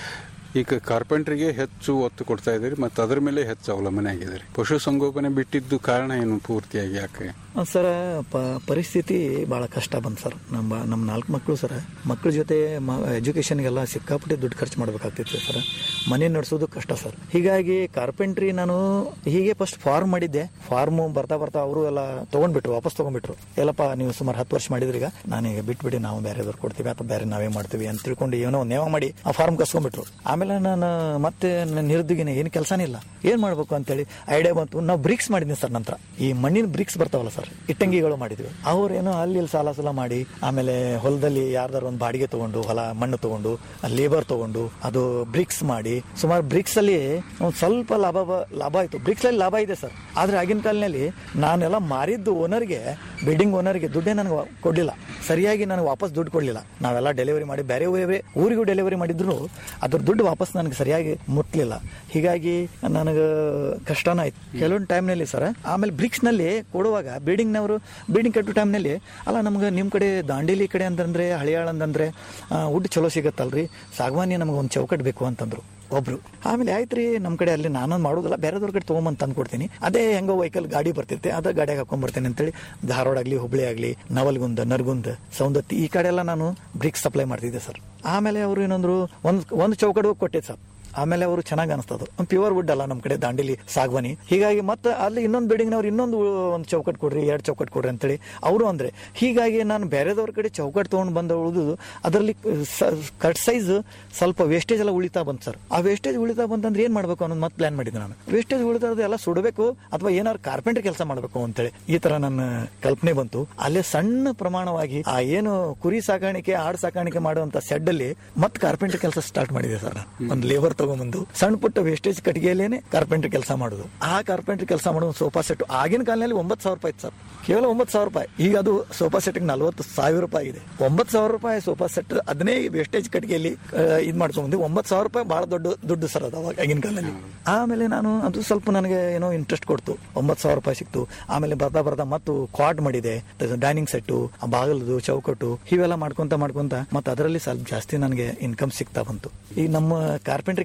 ಈಗ ಕಾರ್ಪೆಂಟ್ರಿಗೆ ಹೆಚ್ಚು ಒತ್ತು ಕೊಡ್ತಾ ಇದ್ದೀರಿ ಮತ್ತು ಅದರ ಮೇಲೆ ಹೆಚ್ಚು ಅವಲಂಬನೆ ಆಗಿದ್ದೀರಿ ಪಶುಸಂಗೋಪನೆ ಬಿಟ್ಟಿದ್ದು ಕಾರಣ ಏನು ಪೂರ್ತಿಯಾಗಿ ಯಾಕೆ ಸರ್ ಪ- ಪರಿಸ್ಥಿತಿ ಬಹಳ ಕಷ್ಟ ಬಂತು ಸರ್ ನಮ್ಮ ನಮ್ಮ ನಾಲ್ಕು ಮಕ್ಕಳು ಸರ್ ಮಕ್ಕಳ ಜೊತೆ ಎಜುಕೇಶನ್ಗೆಲ್ಲ ಸಿಕ್ಕಾಪಟ್ಟೆ ದುಡ್ಡು ಖರ್ಚು ಮಾಡ್ಬೇಕಾಗ್ತಿತ್ತು ಸರ್ ಮನೆ ನಡೆಸೋದು ಕಷ್ಟ ಸರ್ ಹೀಗಾಗಿ ಕಾರ್ಪೆಂಟ್ರಿ ನಾನು ಹೀಗೆ ಫಸ್ಟ್ ಫಾರ್ಮ್ ಮಾಡಿದ್ದೆ ಫಾರ್ಮ್ ಬರ್ತಾ ಬರ್ತಾ ಅವರು ಎಲ್ಲ ತಗೊಂಡ್ಬಿಟ್ರು ವಾಪಸ್ ತಗೊಂಡ್ಬಿಟ್ರು ಎಲ್ಲಪ್ಪ ನೀವು ಸುಮಾರು ಹತ್ತು ವರ್ಷ ಮಾಡಿದ್ರಿ ಈಗ ನಾನೀಗ ಬಿಟ್ಬಿಡಿ ನಾವು ಬೇರೆದವ್ರು ಕೊಡ್ತೀವಿ ಅಥವಾ ಬೇರೆ ನಾವೇ ಮಾಡ್ತೀವಿ ಅಂತ ತಿಳ್ಕೊಂಡು ಏನೋ ನೇವ ಮಾಡಿ ಆ ಫಾರ್ಮ್ ಕಸ್ಕೊಂಡ್ಬಿಟ್ರು ಆಮೇಲೆ ನಾನು ಮತ್ತೆ ನನ್ನ ನಿರುದ್ಯೋಗಿನ ಏನು ಕೆಲಸನೇ ಇಲ್ಲ ಏನ್ ಮಾಡ್ಬೇಕು ಅಂತೇಳಿ ಐಡಿಯಾ ಬಂತು ನಾವು ಬ್ರಿಕ್ಸ್ ಮಾಡಿದ್ವಿ ಸರ್ ನಂತರ ಈ ಮಣ್ಣಿನ ಬ್ರಿಕ್ಸ್ ಬರ್ತಾವಲ್ಲ ಸರ್ ಇಟ್ಟಂಗಿಗಳು ಮಾಡಿದ್ವಿ ಅವ್ರೇನೋ ಅಲ್ಲಿ ಇಲ್ಲಿ ಸಾಲ ಸಾಲ ಮಾಡಿ ಆಮೇಲೆ ಹೊಲದಲ್ಲಿ ಯಾರ್ದಾರು ಒಂದು ಬಾಡಿಗೆ ತಗೊಂಡು ಹೊಲ ಮಣ್ಣು ತಗೊಂಡು ಲೇಬರ್ ತಗೊಂಡು ಅದು ಬ್ರಿಕ್ಸ್ ಮಾಡಿ ಸುಮಾರು ಬ್ರಿಕ್ಸ್ ಅಲ್ಲಿ ಒಂದ್ ಸ್ವಲ್ಪ ಲಾಭ ಬ- ಲಾಭ ಆಯ್ತು ಬ್ರಿಕ್ಸ್ ಅಲ್ಲಿ ಲಾಭ ಇದೆ ಸರ್ ಆದ್ರೆ ಆಗಿನ ಕಾಲದಲ್ಲಿ ನಾನೆಲ್ಲ ಮಾರಿದ್ದು ಓನರ್ಗೆ ಬಿಲ್ಡಿಂಗ್ ಓನರ್ಗೆ ದುಡ್ಡೇ ನನಗೆ ಕೊಡ್ಲಿಲ್ಲ ಸರಿಯಾಗಿ ನನಗೆ ವಾಪಸ್ ದುಡ್ಡು ಕೊಡ್ಲಿಲ್ಲ ನಾವೆಲ್ಲ ಡೆಲಿವರಿ ಮಾಡಿ ಬೇರೆ ಊರೇ ಊರಿಗೂ ಡೆಲಿವರಿ ಮಾಡಿದ್ರು ಅದ್ರ ದುಡ್ಡು ವಾಪಸ್ ನನಗೆ ಸರಿಯಾಗಿ ಮುಟ್ಲಿಲ್ಲ ಹೀಗಾಗಿ ನನಗೆ ಕಷ್ಟನ ಆಯ್ತು ಕೆಲವೊಂದು ಟೈಮ್ನಲ್ಲಿ ಸರ್ ಆಮೇಲೆ ಬ್ರಿಕ್ಸ್ ನಲ್ಲಿ ಕೊಡುವಾಗ ಬಿಲ್ಡಿಂಗ್ ನವರು ಬಿಲ್ಡಿಂಗ್ ಕಟ್ಟೋ ಟೈಮ್ನಲ್ಲಿ ಅಲ್ಲ ನಮ್ಗೆ ನಿಮ್ಮ ಕಡೆ ದಾಂಡೇಲಿ ಕಡೆ ಅಂತಂದ್ರೆ ಹಳಿಯಾಳ ಅಂತಂದ್ರೆ ವುಡ್ ಚಲೋ ಸಿಗತ್ತಲ್ರಿ ಸಾಗವಾನಿ ನಮಗೆ ಒಂದು ಚೌಕಟ್ ಬೇಕು ಅಂತಂದ್ರು ಒಬ್ರು ಆಮೇಲೆ ಆಯ್ತ್ರಿ ನಮ್ಮ ಕಡೆ ಅಲ್ಲಿ ನಾನೊಂದು ಮಾಡೋದಿಲ್ಲ ಬೇರೆದವ್ರ ಕಡೆ ತೊಗೊಂಬಂದು ತಂದು ಕೊಡ್ತೀನಿ ಅದೇ ಹೆಂಗೋ ವೆಹಿಕಲ್ ಗಾಡಿ ಬರ್ತಿರ್ತೆ ಅದ ಗಾಡಿಯಾಗ ಹಾಕೊಂಡ್ಬರ್ತೇನೆ ಅಂತೇಳಿ ಧಾರವಾಡ ಆಗ್ಲಿ ಹುಬ್ಳಿ ಆಗ್ಲಿ ನವಲ್ಗುಂದ ನರ್ಗುಂದ್ ಸೌಂದತ್ತಿ ಈ ಕಡೆ ಎಲ್ಲ ನಾನು ಬ್ರಿಕ್ಸ್ ಸಪ್ಲೈ ಮಾಡ್ತಿದ್ದೆ ಸರ್ ಆಮೇಲೆ ಅವರು ಏನಂದ್ರು ಒಂದು ಒಂದು ಚೌಕಟ್ ಕೊಟ್ಟೆ ಸರ್ ಆಮೇಲೆ ಅವರು ಚೆನ್ನಾಗಿ ಅನಿಸ್ತದು ಪ್ಯೂರ್ ವುಡ್ ಅಲ್ಲ ನಮ್ಮ ಕಡೆ ದಾಂಡೇಲಿ ಸಾಗವಾನಿ ಹೀಗಾಗಿ ಮತ್ತೆ ಅಲ್ಲಿ ಇನ್ನೊಂದು ಬಿಲ್ಡಿಂಗ್ನವ್ರು ಇನ್ನೊಂದು ಒಂದು ಚೌಕಟ್ ಕೊಡ್ರಿ ಎರಡು ಚೌಕಟ್ ಕೊಡ್ರಿ ಅಂತೇಳಿ ಅವರು ಅಂದ್ರೆ ಹೀಗಾಗಿ ನಾನು ಬೇರೆದವ್ರ ಕಡೆ ಚೌಕಟ್ ತೊಗೊಂಡು ಬಂದ ಉಳಿದು ಅದರಲ್ಲಿ ಕಟ್ ಸೈಜ್ ಸ್ವಲ್ಪ ವೇಸ್ಟೇಜ್ ಎಲ್ಲ ಉಳಿತಾ ಬಂತು ಸರ್ ಆ ವೇಸ್ಟೇಜ್ ಉಳಿತಾ ಬಂತಂದ್ರೆ ಏನ್ ಮಾಡ್ಬೇಕು ಅನ್ನೋದು ಮತ್ತೆ ಪ್ಲಾನ್ ಮಾಡಿದ್ದೆ ನಾನು ವೇಸ್ಟೇಜ್ ಉಳಿತಾದ ಎಲ್ಲ ಸುಡಬೇಕು ಅಥವಾ ಏನಾದ್ರು ಕಾರ್ಪೆಂಟರ್ ಕೆಲಸ ಮಾಡಬೇಕು ಅಂತೇಳಿ ಈ ತರ ನನ್ನ ಕಲ್ಪನೆ ಬಂತು ಅಲ್ಲೇ ಸಣ್ಣ ಪ್ರಮಾಣವಾಗಿ ಆ ಏನು ಕುರಿ ಸಾಕಾಣಿಕೆ ಆಡ್ ಸಾಕಾಣಿಕೆ ಮಾಡುವಂತ ಸೆಡ್ ಅಲ್ಲಿ ಮತ್ತೆ ಕಾರ್ಪೆಂಟರ್ ಕೆಲಸ ಸ್ಟಾರ್ಟ್ ಮಾಡಿದೆ ಸರ್ ನಾನು ಒಂದು ಲೇಬರ್ ತಗೊಂಬಂದು ಸಣ್ಣ ಪುಟ್ಟ ವೇಸ್ಟೇಜ್ ಕಟ್ಟಿಗೆಯಲ್ಲೇನೆ ಕಾರ್ಪೆಂಟರ್ ಕೆಲಸ ಮಾಡೋದು ಆ ಕಾರ್ಪೆಂಟರ್ ಕೆಲಸ ಮಾಡೋ ಸೋಫಾ ಸೆಟ್ ಆಗಿನ ಕಾಲದಲ್ಲಿ ಒಂಬತ್ತು ಸಾವಿರ ರೂಪಾಯಿ ಇತ್ತು ಸರ್ ಕೇವಲ ಒಂಬತ್ತು ಸಾವಿರ ರೂಪಾಯಿ ಈಗ ಅದು ಸೋಫಾ ಸೆಟ್ ನಲ್ವತ್ತು ಸಾವಿರ ರೂಪಾಯಿ ಇದೆ ಒಂಬತ್ತು ಸಾವಿರ ರೂಪಾಯಿ ಸೋಫಾ ಸೆಟ್ ಅದನ್ನೇ ವೇಸ್ಟೇಜ್ ಕಟ್ಟಿಗೆಯಲ್ಲಿ ಇದು ಮಾಡ್ಕೊಂಡ್ಬಂದು ಒಂಬತ್ತು ಸಾವಿರ ರೂಪಾಯಿ ಬಹಳ ದೊಡ್ಡ ದುಡ್ಡು ಸರ್ ಅದು ಅವಾಗ ಆಗಿನ ಕಾಲದಲ್ಲಿ ಆಮೇಲೆ ನಾನು ಅದು ಸ್ವಲ್ಪ ನನಗೆ ಏನೋ ಇಂಟ್ರೆಸ್ಟ್ ಕೊಡ್ತು ಒಂಬತ್ತು ಸಾವಿರ ರೂಪಾಯಿ ಸಿಕ್ತು ಆಮೇಲೆ ಬರ್ತಾ ಬರ್ತಾ ಮತ್ತು ಕ್ವಾಡ್ ಮಾಡಿದೆ ಡೈನಿಂಗ್ ಸೆಟ್ಟು ಬಾಗಿಲದು ಚೌಕಟ್ಟು ಇವೆಲ್ಲ ಮಾಡ್ಕೊಂತ ಮಾಡ್ಕೊಂತ ಮತ್ತೆ ಅದರಲ್ಲಿ ಸ್ವಲ್ಪ ಜಾಸ್ತಿ ನನಗೆ ಇನ್ಕಮ್ ಸಿಗ್ತಾ ಬಂತು ಈ ನಮ್ಮ ಕಾರ್ಪೆಂಟ್ರಿ ಕೆಲಸ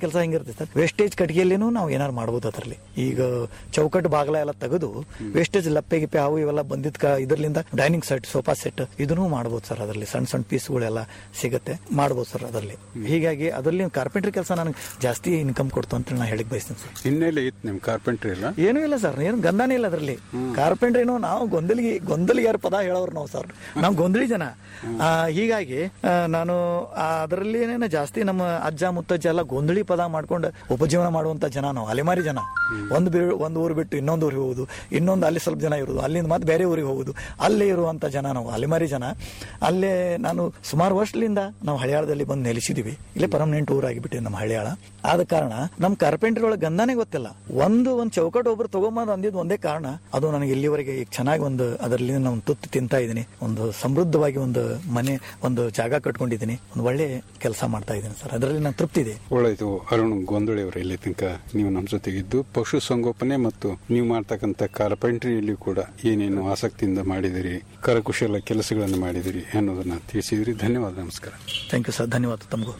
ಕೆಲಸ ಹೆಂಗಿರುತ್ತೆ ಸರ್ ವೇಸ್ಟೇಜ್ ಕಟ್ಟಿಗೆಯಲ್ಲಿನೂ ನಾವು ಏನಾರು ಮಾಡ್ಬೋದು ಅದರಲ್ಲಿ ಈಗ ಚೌಕಟ್ಟು ಬಾಗಲ ಎಲ್ಲ ತೆಗೆದು ವೇಸ್ಟೇಜ್ ಲಪ್ಪೆ ಗಿಪ್ಪೆ ಅವು ಇವೆಲ್ಲ ಬಂದಿದ್ ಇದರಿಂದ ಡೈನಿಂಗ್ ಸೆಟ್ ಸೋಫಾ ಸೆಟ್ ಇದನ್ನು ಮಾಡ್ಬೋದು ಸರ್ ಅದರಲ್ಲಿ ಸಣ್ಣ ಸಣ್ಣ ಪೀಸ್ಗಳೆಲ್ಲ ಸಿಗುತ್ತೆ ಮಾಡ್ಬೋದು ಸರ್ ಅದರಲ್ಲಿ ಹೀಗಾಗಿ ಅದರಲ್ಲಿ ಕಾರ್ಪೆಂಟ್ರಿ ಕೆಲಸ ನನಗೆ ಜಾಸ್ತಿ ಇನ್ಕಮ್ ಕೊಡ್ತು ಅಂತ ನಾ ಹೇಳಿಕ್ ಬಯಸ್ತೀನಿ ಸರ್ ಹಿನ್ನೆಲೆ ಇತ್ತು ನಿಮ್ ಕಾರ್ಪೆಂಟ್ರಿ ಇಲ್ಲ ಏನೂ ಇಲ್ಲ ಸರ್ ಏನು ಗಂಧನೇ ಇಲ್ಲ ಅದರಲ್ಲಿ ಕಾರ್ಪೆಂಟ್ರಿನೂ ನಾವು ಗೊಂದಲಿಗೆ ಗೊಂದಲಿಗಾರ ಪದ ಹೇಳೋರು ನಾವು ಸರ್ ನಾವು ಗೊಂದಲಿ ಜನ ಆ, ಹೀಗಾಗಿ ಆ, ನಾನು ಅದರಲ್ಲಿ ಜಾಸ್ತಿ ನಮ್ಮ ಅಜ್ಜ ಮುತ್ತಜ್ಜ ಎಲ್ಲ ಗೊಂದಲಿ ಪದ ಮಾಡ್ಕೊಂಡು ಉಪಜೀವನ ಮಾಡುವಂತ ಜನ ನಾವು ಅಲೆಮಾರಿ ಜನ ಒಂದು ಬಿ ಒಂದು ಊರು ಬಿಟ್ಟು ಇನ್ನೊಂದು ಊರಿಗೆ ಹೋಗುದು ಇನ್ನೊಂದು ಅಲ್ಲಿ ಸ್ವಲ್ಪ ಜನ ಇರುವುದು ಅಲ್ಲಿಂದ ಮತ್ತೆ ಬೇರೆ ಊರಿಗೆ ಹೋಗುದು ಅಲ್ಲೇ ಇರುವಂತ ಜನ ನಾವು ಅಲೆಮಾರಿ ಜನ ಅಲ್ಲೇ ನಾನು ಸುಮಾರು ವರ್ಷದಿಂದ ನಾವು ಹಳಿಯಾಳದಲ್ಲಿ ಬಂದು ನೆಲೆಸಿದೀವಿ ಇಲ್ಲೇ ಪರ್ಮನೆಂಟ್ ಊರಾಗಿಬಿಟ್ಟಿವಿ ನಮ್ಮ ಹಳಿಯಾಳ ಆದ ಕಾರಣ ನಮ್ಮ ಕಾರ್ಪೆಂಟ್ರಿ ಒಳಗೆ ಗಂಧನೇ ಗೊತ್ತಿಲ್ಲ ಒಂದು ಒಂದು ಚೌಕಟ್ಟು ಒಬ್ರು ತಗೊಂಬಂದು ಅಂದಿದ್ದು ಒಂದೇ ಕಾರಣ ಅದು ನನಗೆ ಇಲ್ಲಿವರೆಗೆ ಈಗ ಚೆನ್ನಾಗಿ ಒಂದು ಅದರಲ್ಲಿ ನಾನು ತುತ್ತು ತಿಂತಾ ಇದ್ದೀನಿ ಒಂದು ಸಮೃದ್ಧವಾಗಿ ಒಂದು ಮನೆ ಒಂದು ಜಾಗ ಕಟ್ಕೊಂಡಿದ್ದೀನಿ ಒಂದು ಒಳ್ಳೆ ಕೆಲಸ ಮಾಡ್ತಾ ಇದ್ದೀನಿ ಸರ್ ಅದರಲ್ಲಿ ನಾನು ತೃಪ್ತಿ ಇದೆ ಒಳ್ಳೆಯದು ಅರುಣ್ ಗೊಂದಳಿ ಅವರ ಇಲ್ಲಿ ತನಕ ನೀವು ನಮ್ಮ ಜೊತೆಗಿದ್ದು ಪಶು ಸಂಗೋಪನೆ ಮತ್ತು ನೀವು ಮಾಡ್ತಕ್ಕಂಥ ಕಾರ್ಪೆಂಟ್ರಿಯಲ್ಲಿ ಕೂಡ ಏನೇನು ಆಸಕ್ತಿಯಿಂದ ಮಾಡಿದಿರಿ ಕರಕುಶಲ ಕೆಲಸಗಳನ್ನು ಮಾಡಿದಿರಿ ಅನ್ನೋದನ್ನ ತಿಳಿಸಿದ್ರಿ ಧನ್ಯವಾದ ನಮಸ್ಕಾರ ಥ್ಯಾಂಕ್ ಯು ಸರ್ ಧನ್ಯವಾದ ತಮಗೂ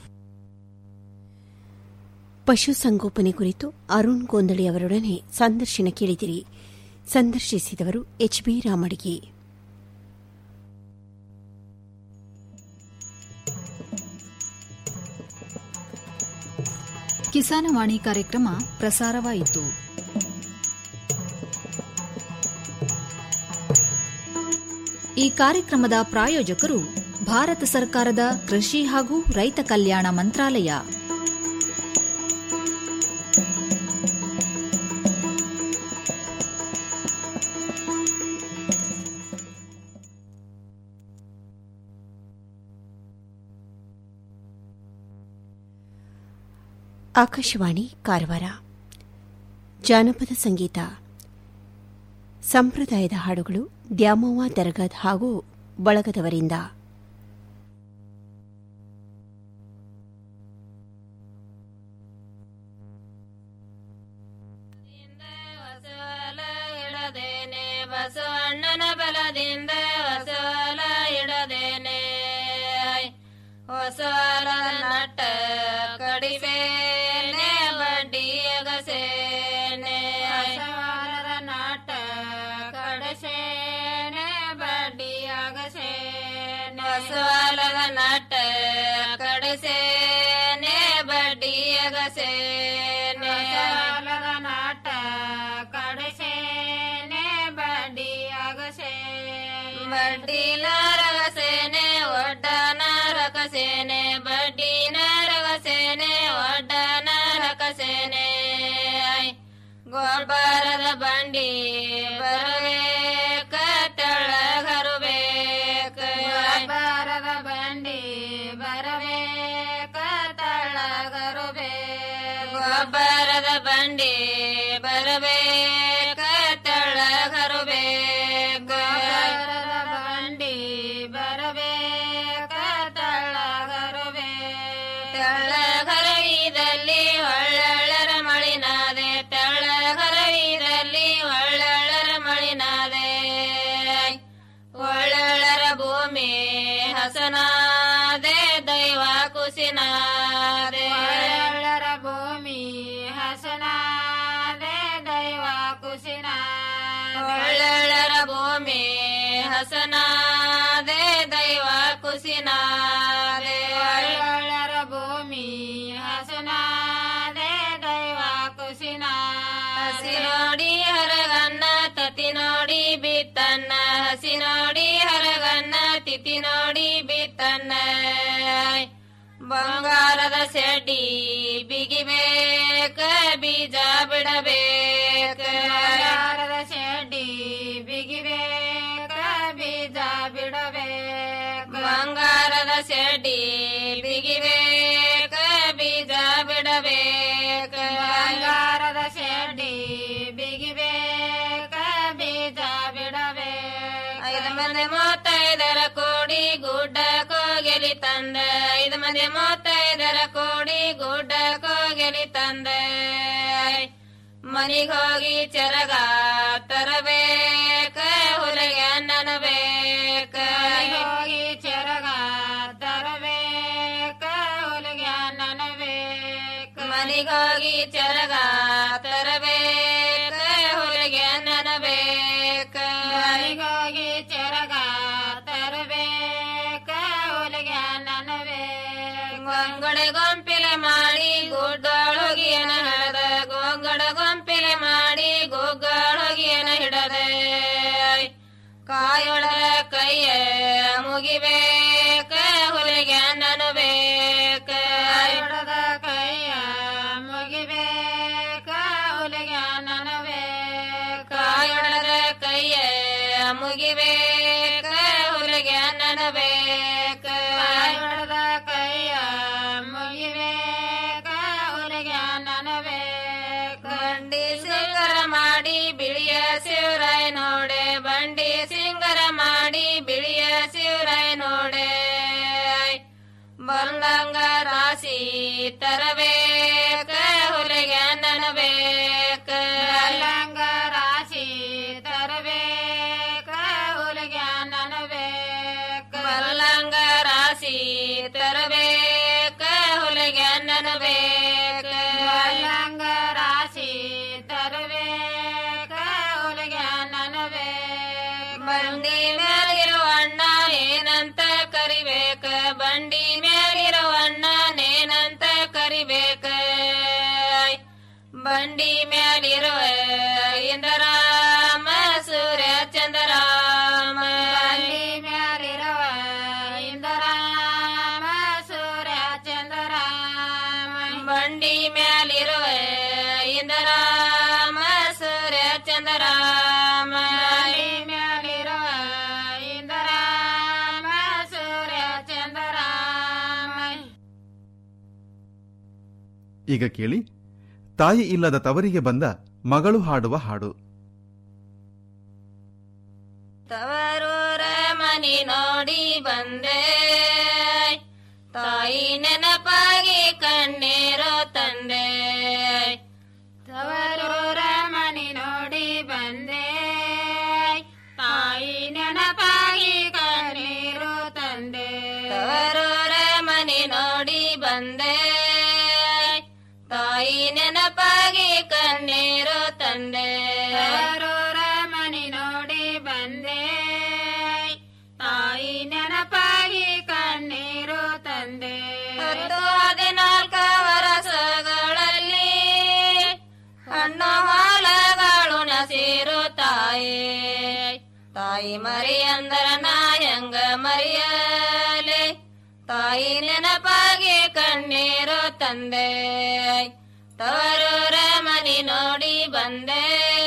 ಪಶುಸಂಗೋಪನೆ ಕುರಿತು ಅರುಣ್ ಗೋಂದಳಿ ಅವರೊಡನೆ ಸಂದರ್ಶನ ಕೇಳಿದಿರಿ ಸಂದರ್ಶಿಸಿದವರು ಎಚ್ಬಿ ರಾಮಡಿಗೆ ಕಿಸಾನವಾಣಿ ಕಾರ್ಯಕ್ರಮ ಪ್ರಸಾರವಾಯಿತು ಈ ಕಾರ್ಯಕ್ರಮದ ಪ್ರಾಯೋಜಕರು ಭಾರತ ಸರ್ಕಾರದ ಕೃಷಿ ಹಾಗೂ ರೈತ ಕಲ್ಯಾಣ ಮಂತ್ರಾಲಯ ಆಕಾಶವಾಣಿ ಕಾರವಾರ ಜಾನಪದ ಸಂಗೀತ ಸಂಪ್ರದಾಯದ ಹಾಡುಗಳು ದ್ಯಾಮವ್ವ ದರ್ಗದ್ ಹಾಗೂ ಬಳಗದವರಿಂದ ಇಡದೇನೆ ಬಸವಣ್ಣನ ಬಲದಿಂದ ಹೊಸಲ ಇಡದೇನೆ ಹೊಸಲ ನಟ್ಟ ಕಡಿಸೇನೆ ಬಡ್ಡಿಯಗಸೇನೆ ಹೊಸವಾಲದ ನಾಟ ಕಡಿಸೇನೆ ಬಡ್ಡಿಯಾಗಸೇನೆ ಹೊಸವಾಲದ ನಾಟ ಕಡಿಸೇನೆ ಬಡ್ಡಿಯಗಸೇನೆ ಹೊಸವಾಲದ ನಾಟ ಕಡಿಸೇನೆ ಬಡ್ಡಿಯಾಗಸೇನೆ ಬಡ್ಡಿ ನರಗಸೇನೆ ಒಡ್ಡ ನರಕಸೇನೆ ಬಡ್ಡಿ ನರಗಸೇನೆ ಒಡ್ಡ ನರಕಸೇನೆ ಗೊಬ್ಬರದ ಬಂಡಿ ಬರಬೇಕ ತೆಳ್ಳಗರಬೇಕ ಗೊಬ್ಬರದ ಬಂಡಿ ಬರಬೇಕ ತೆಳ್ಳಗರಬೇಕ ಗೊಬ್ಬರದ ಬಂಡಿ ಬರಬೇಕ ತೆಳ್ಳಗರಬೇಕ ಗೊಬ್ಬರದ ಬಂಡಿ ಬರಬೇಕ ತೆಳ್ಳಗರಬೇಕ ತೆಳ್ಳಗರವಿದಲ್ಲಿ ಒಳ್ಳೊಳ್ಳರ ಮಳಿನಾದೆ ತೆಳ್ಳಗರವಿದಲ್ಲಿ ಒಳ್ಳೊಳ್ಳರ ಮಳಿನಾದೆ ಒಳ್ಳೊಳ್ಳರ ಭೂಮಿ ಹಸನಾದೆ ದೈವ ಕುಸಿನಾದೆ ಒಳ್ಳೊಳ್ಳರ ಭೂಮಿ ಹಸನಾದೆ ದೈವ ಕುಸಿನ ಒಳ್ಳೊಳ್ಳರ ಭೂಮಿ ಹಸನಾದೆ ದೈವ ಕುಸಿನಾದೆ ಒಳ್ಳೊಳ್ಳರ ಭೂಮಿ ಹಸನಾದೆ ದೈವ ಕುಸಿನ ಹಸಿ ನೋಡಿ ಹರಗನ್ನ ತತಿ ನೋಡಿ ಬಿತ್ತನ್ನ ಹಸಿ ನೋಡಿ ಹರಗನ್ನ ತಿಥಿ ನೋಡಿ ಬಿತ್ತನ್ನ ಬಂಗಾರದ ಸೆಡ್ಡಿ ಬಿಗಿಬೇಕ ಬೀಜ ಬಿಡಬೇಕ ಬಂಗಾರದ ಸೆಡ್ಡಿ ಬಿಗಿಬೇಕ ಬೀಜ ಬಿಡಬೇಕ ಬಂಗಾರದ ಸೆಡ್ಡಿ ಬಿಗಿಬೇಕ ಬೀಜ ಬಿಡಬೇಕ ಬಂಗಾರದ ಸೆಡ್ಡಿ ಬಿಗಿಬೇಕ ಬೀಜ ಬಿಡಬೇಕ ಐದು ಮಂದಿ ಮೂವತ್ತೈದರ ಕೋಡಿ ಗುಡ್ಡ ಕೋಗೆಲಿ ತಂದ ಐದು ಮಂದಿ ಮೂವತ್ತೈದರ ಕೋಡಿ ಗುಡ್ಡ ಕೋಗೆಲಿ ತಂದ ಮನಿಗ್ ಹೋಗಿ ಚರಗ ತರಬೇಕ ಹುಲಿಗೆ ಅನ್ನನಬೇಕ ಹೋಗಿ ಚರಗ ತರಬೇಕ ಹುಲಿಗೆ ಅನ್ನನಬೇಕ ಮನಿಗ್ ಕಾಯೊಳಗ ಕೈಯ ಮುಗಿಬೇಕ ಹುಲಿಗೆ ಅನ್ನನು ಬೇಕ ಕಾಯೊಳಗ ಕೈಯ ಮುಗಿಬೇಕ ಹುಲಿಗೆ ಅನ್ನನು ಬೇಕ ಕಾಯೊಳಗ ಕೈಯ ಮುಗಿಬೇಕ ಹುಲಿಗೆ ಅನ್ನನು ಬೇಕ ಕಾಯೊಳಗ ಕೈಯ ಮುಗಿಬೇಕ ಹುಲಿಗೆ ಅನ್ನನು ಬೇಕ ಬಂಡಿ ಸಿಂಗರ ಮಾಡಿ ಬಿಳಿಯ ಶಿವರಾಯ ನೋಡೆ ಬಂಡಿ ಸಿಂಗರ ಮಾಡಿ ಬಿಳಿಯ ಶಿವರಾಯ ನೋಡೆ ಬಂದಂಗ ರಾಶಿ ತರಬೇಕ ಹುಲಿಗೆ ನನಬೇಕ ಬಂದಂಗ ರಾಶಿ ತರಬೇಕ ಹುಲಿಗೆ ನನಬೇಕ ಬಲ್ಲಂಗ ರಾಶಿ ತರಬೇಕ ಹುಲಿಗೆ ನನಬೇಕ ಬಲ್ಲಂಗ ರಾಶಿ ತರಬೇಕ ಹುಲಿಗೆ ನನಬೇಕ ಬಂಡಿ ಮೇಲಿರುವ ಅಣ್ಣ ಏನಂತ ಕರಿಬೇಕ ಬಂಡಿ ಮೇಲಿರುವ ಅಣ್ಣ ನೇನಂತ ಕರಿಬೇಕ ಬಂಡಿ ಮೇಲಿರುವ ಇಂದರಾಮ ಸೂರ್ಯ ಚಂದ್ರರಾಮ ಬಂಡಿ ಮೇಲಿರುವ ಇಂದರಾಮ ಸೂರ್ಯ ಚಂದ್ರರಾಮ ಬಂಡಿ ಮೇಲಿರುವ ಇಂದರಾಮ ಸೂರ್ಯ ಚಂದ್ರರಾಮ ಬಂಡಿ ಮೇಲಿರುವ ಇಂದರಾಮ ಸೂರ್ಯ ಚಂದ್ರರಾಮ ಈಗ ಕೇಳಿ ತಾಯಿ ಇಲ್ಲದ ತವರಿಗೆ ಬಂದ ಮಗಳು ಹಾಡುವ ಹಾಡು ತವರೂರ ಮನಿ ನೋಡಿ ಬಂದೆ ತಾಯಿ ನೆನಪಾಗಿ ಕಣ್ಣೀರು ತಂದೆ ತವರೂರ ಮನಿ ನೋಡಿ ಬಂದೆ ತಾಯಿ ನೆನಪಾಗಿ ಕಣ್ಣೀರು ತಂದೆ ತವರೂರ ಮನಿ ನೋಡಿ ಬಂದೆ ತಾಯಿ ನೆನಪಾಗಿ ಕಣ್ಣೀರು ತಂದೆ ತವರೂರ ಮನಿ ನೋಡಿ ಬಂದೆ ತಾಯಿ ನೆನಪಾಗಿ ಕಣ್ಣೀರು ತಂದೆ ಹತ್ತು ಹದಿನಾಲ್ಕು ವರಸಗಳಲ್ಲಿ ಹಣ್ಣು ಹಾಲಗಳು ನಸಿರು ತಾಯಿ ತಾಯಿ ಮರಿ ಅಂದರ ನಾ ಹೆಂಗ ಮರಿಯಲೆ ತಾಯಿ ನೆನಪಾಗಿ ಕಣ್ಣೀರು ತಂದೆ ತವರೂರ ಮನಿ ನೋಡಿ ಬಂದೆ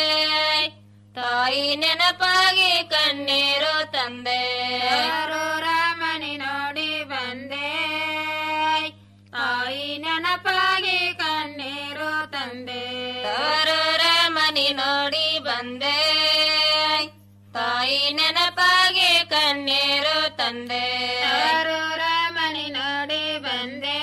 ತಾಯಿ ನೆನಪಾಗಿ ಕಣ್ಣೀರು ತಂದೆ ತವರೂರ ಮನಿ ನೋಡಿ ಬಂದೆ ತಾಯಿ ನೆನಪಾಗಿ ಕಣ್ಣೀರು ತಂದೆ ತವರೂರ ಮನಿ ನೋಡಿ ಬಂದೆ ತಾಯಿ ನೆನಪಾಗಿ ಕಣ್ಣೀರು ತಂದೆ ತವರೂರ ಮನಿ ನೋಡಿ ಬಂದೆ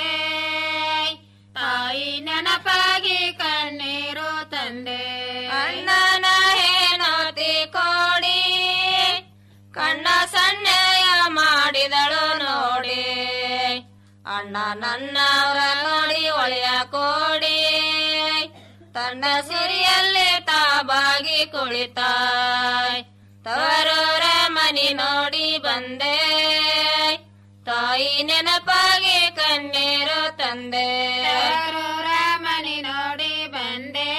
ತಾಯಿ ನೆನಪಾಗಿ ಕಣ್ಣೀರು ತಂದೆ ಅಣ್ಣನ ಹೇನೋತಿ ಕೋಡಿ ಕಣ್ಣ ಸಣ್ಣಯ ಮಾಡಿದಳು ನೋಡಿ ಅಣ್ಣ ನನ್ನವರ ನೋಡಿ ಒಳೆಯ ಕೋಡಿ ತನ್ನ ಸಿರಿಯಲ್ಲಿ ತಾಬಾಗಿ ಕುಳಿತಾಯ್ ತವರೂರ ಮನಿ ನೋಡಿ ಬಂದೆ ತಾಯಿ ನೆನಪಾಗಿ ಕಣ್ಣೀರು ತಂದೆ ತವರೂರ ಮನಿ ನೋಡಿ ಬಂದೆ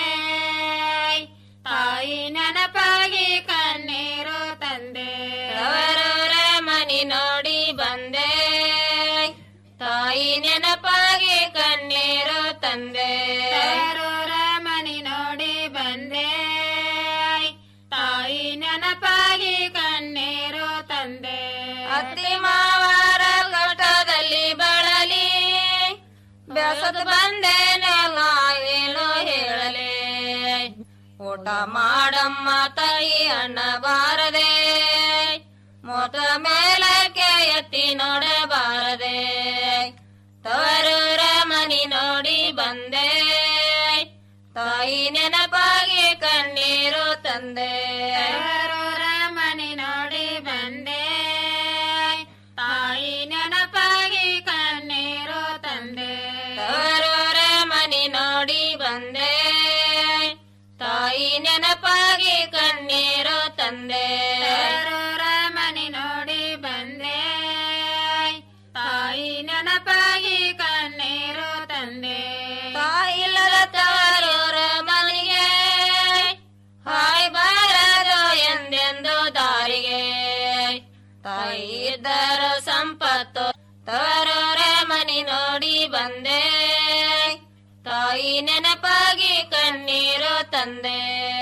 ತಾಯಿ ನೆನಪಾಗಿ ಕಣ್ಣೀರು ತಂದೆ ತವರೂರ ಮನಿ ನೋಡಿ ಬಂದೆ ತಾಯಿ ನೆನಪಾಗಿ ಕಣ್ಣೀರು ತಂದೆ ತವರೂರ ಮನಿ ನೋಡಿ ಬಂದೆ ತಾಯಿ ನೆನಪಾಗಿ ಕಣ್ಣೀರು ತಂದೆ ಅತ್ತಿ ಮಾವರ ಘಟದಲ್ಲಿ ಬಳಲಿ ಬೆಸತ್ ಬಂದೇನೆ ಏನು ಹೇಳಲೆ ಊಟ ಮಾಡಮ್ಮ ತಾಯಿ ಅಣ್ಣ ಬಾರದೆ ಮೋತ ಮೇಲಕ್ಕೆ ಎತ್ತಿ ನೋಡಬಾರದೆ ತವರೂರ ಮನಿ ನೋಡಿ ಬಂದೆ ತಾಯಿ ನೆನಪಾಗಿ ಕಣ್ಣೀರು ತಂದೆ ತವರೂರ ಮನಿ ನೋಡಿ ಬಂದೆ ತಾಯಿ ನೆನಪಾಗಿ ಕಣ್ಣೀರು ತಂದೆ ತವರೂರ ಮನಿ ನೋಡಿ ಬಂದೆ ತಾಯಿ ನೆನಪಾಗಿ ಕಣ್ಣೀರು ತಂದೆ ತವರೂರ ಮನಿ ನೋಡಿ ಬಂದೆ ತಾಯಿ ನೆನಪಾಗಿ ಕಣ್ಣೀರು ತಂದೆ ತಾಯಿಲ್ಲದ ತವರೂರ ಮನಿಗೆ ಹಾಯ್ ಬಾರದು ಎಂದೆಂದು ದಾರಿಗೆ ಬಂದೆ ತಾಯಿ ನೆನಪಾಗಿ ಕಣ್ಣೀರು ತಂದೆ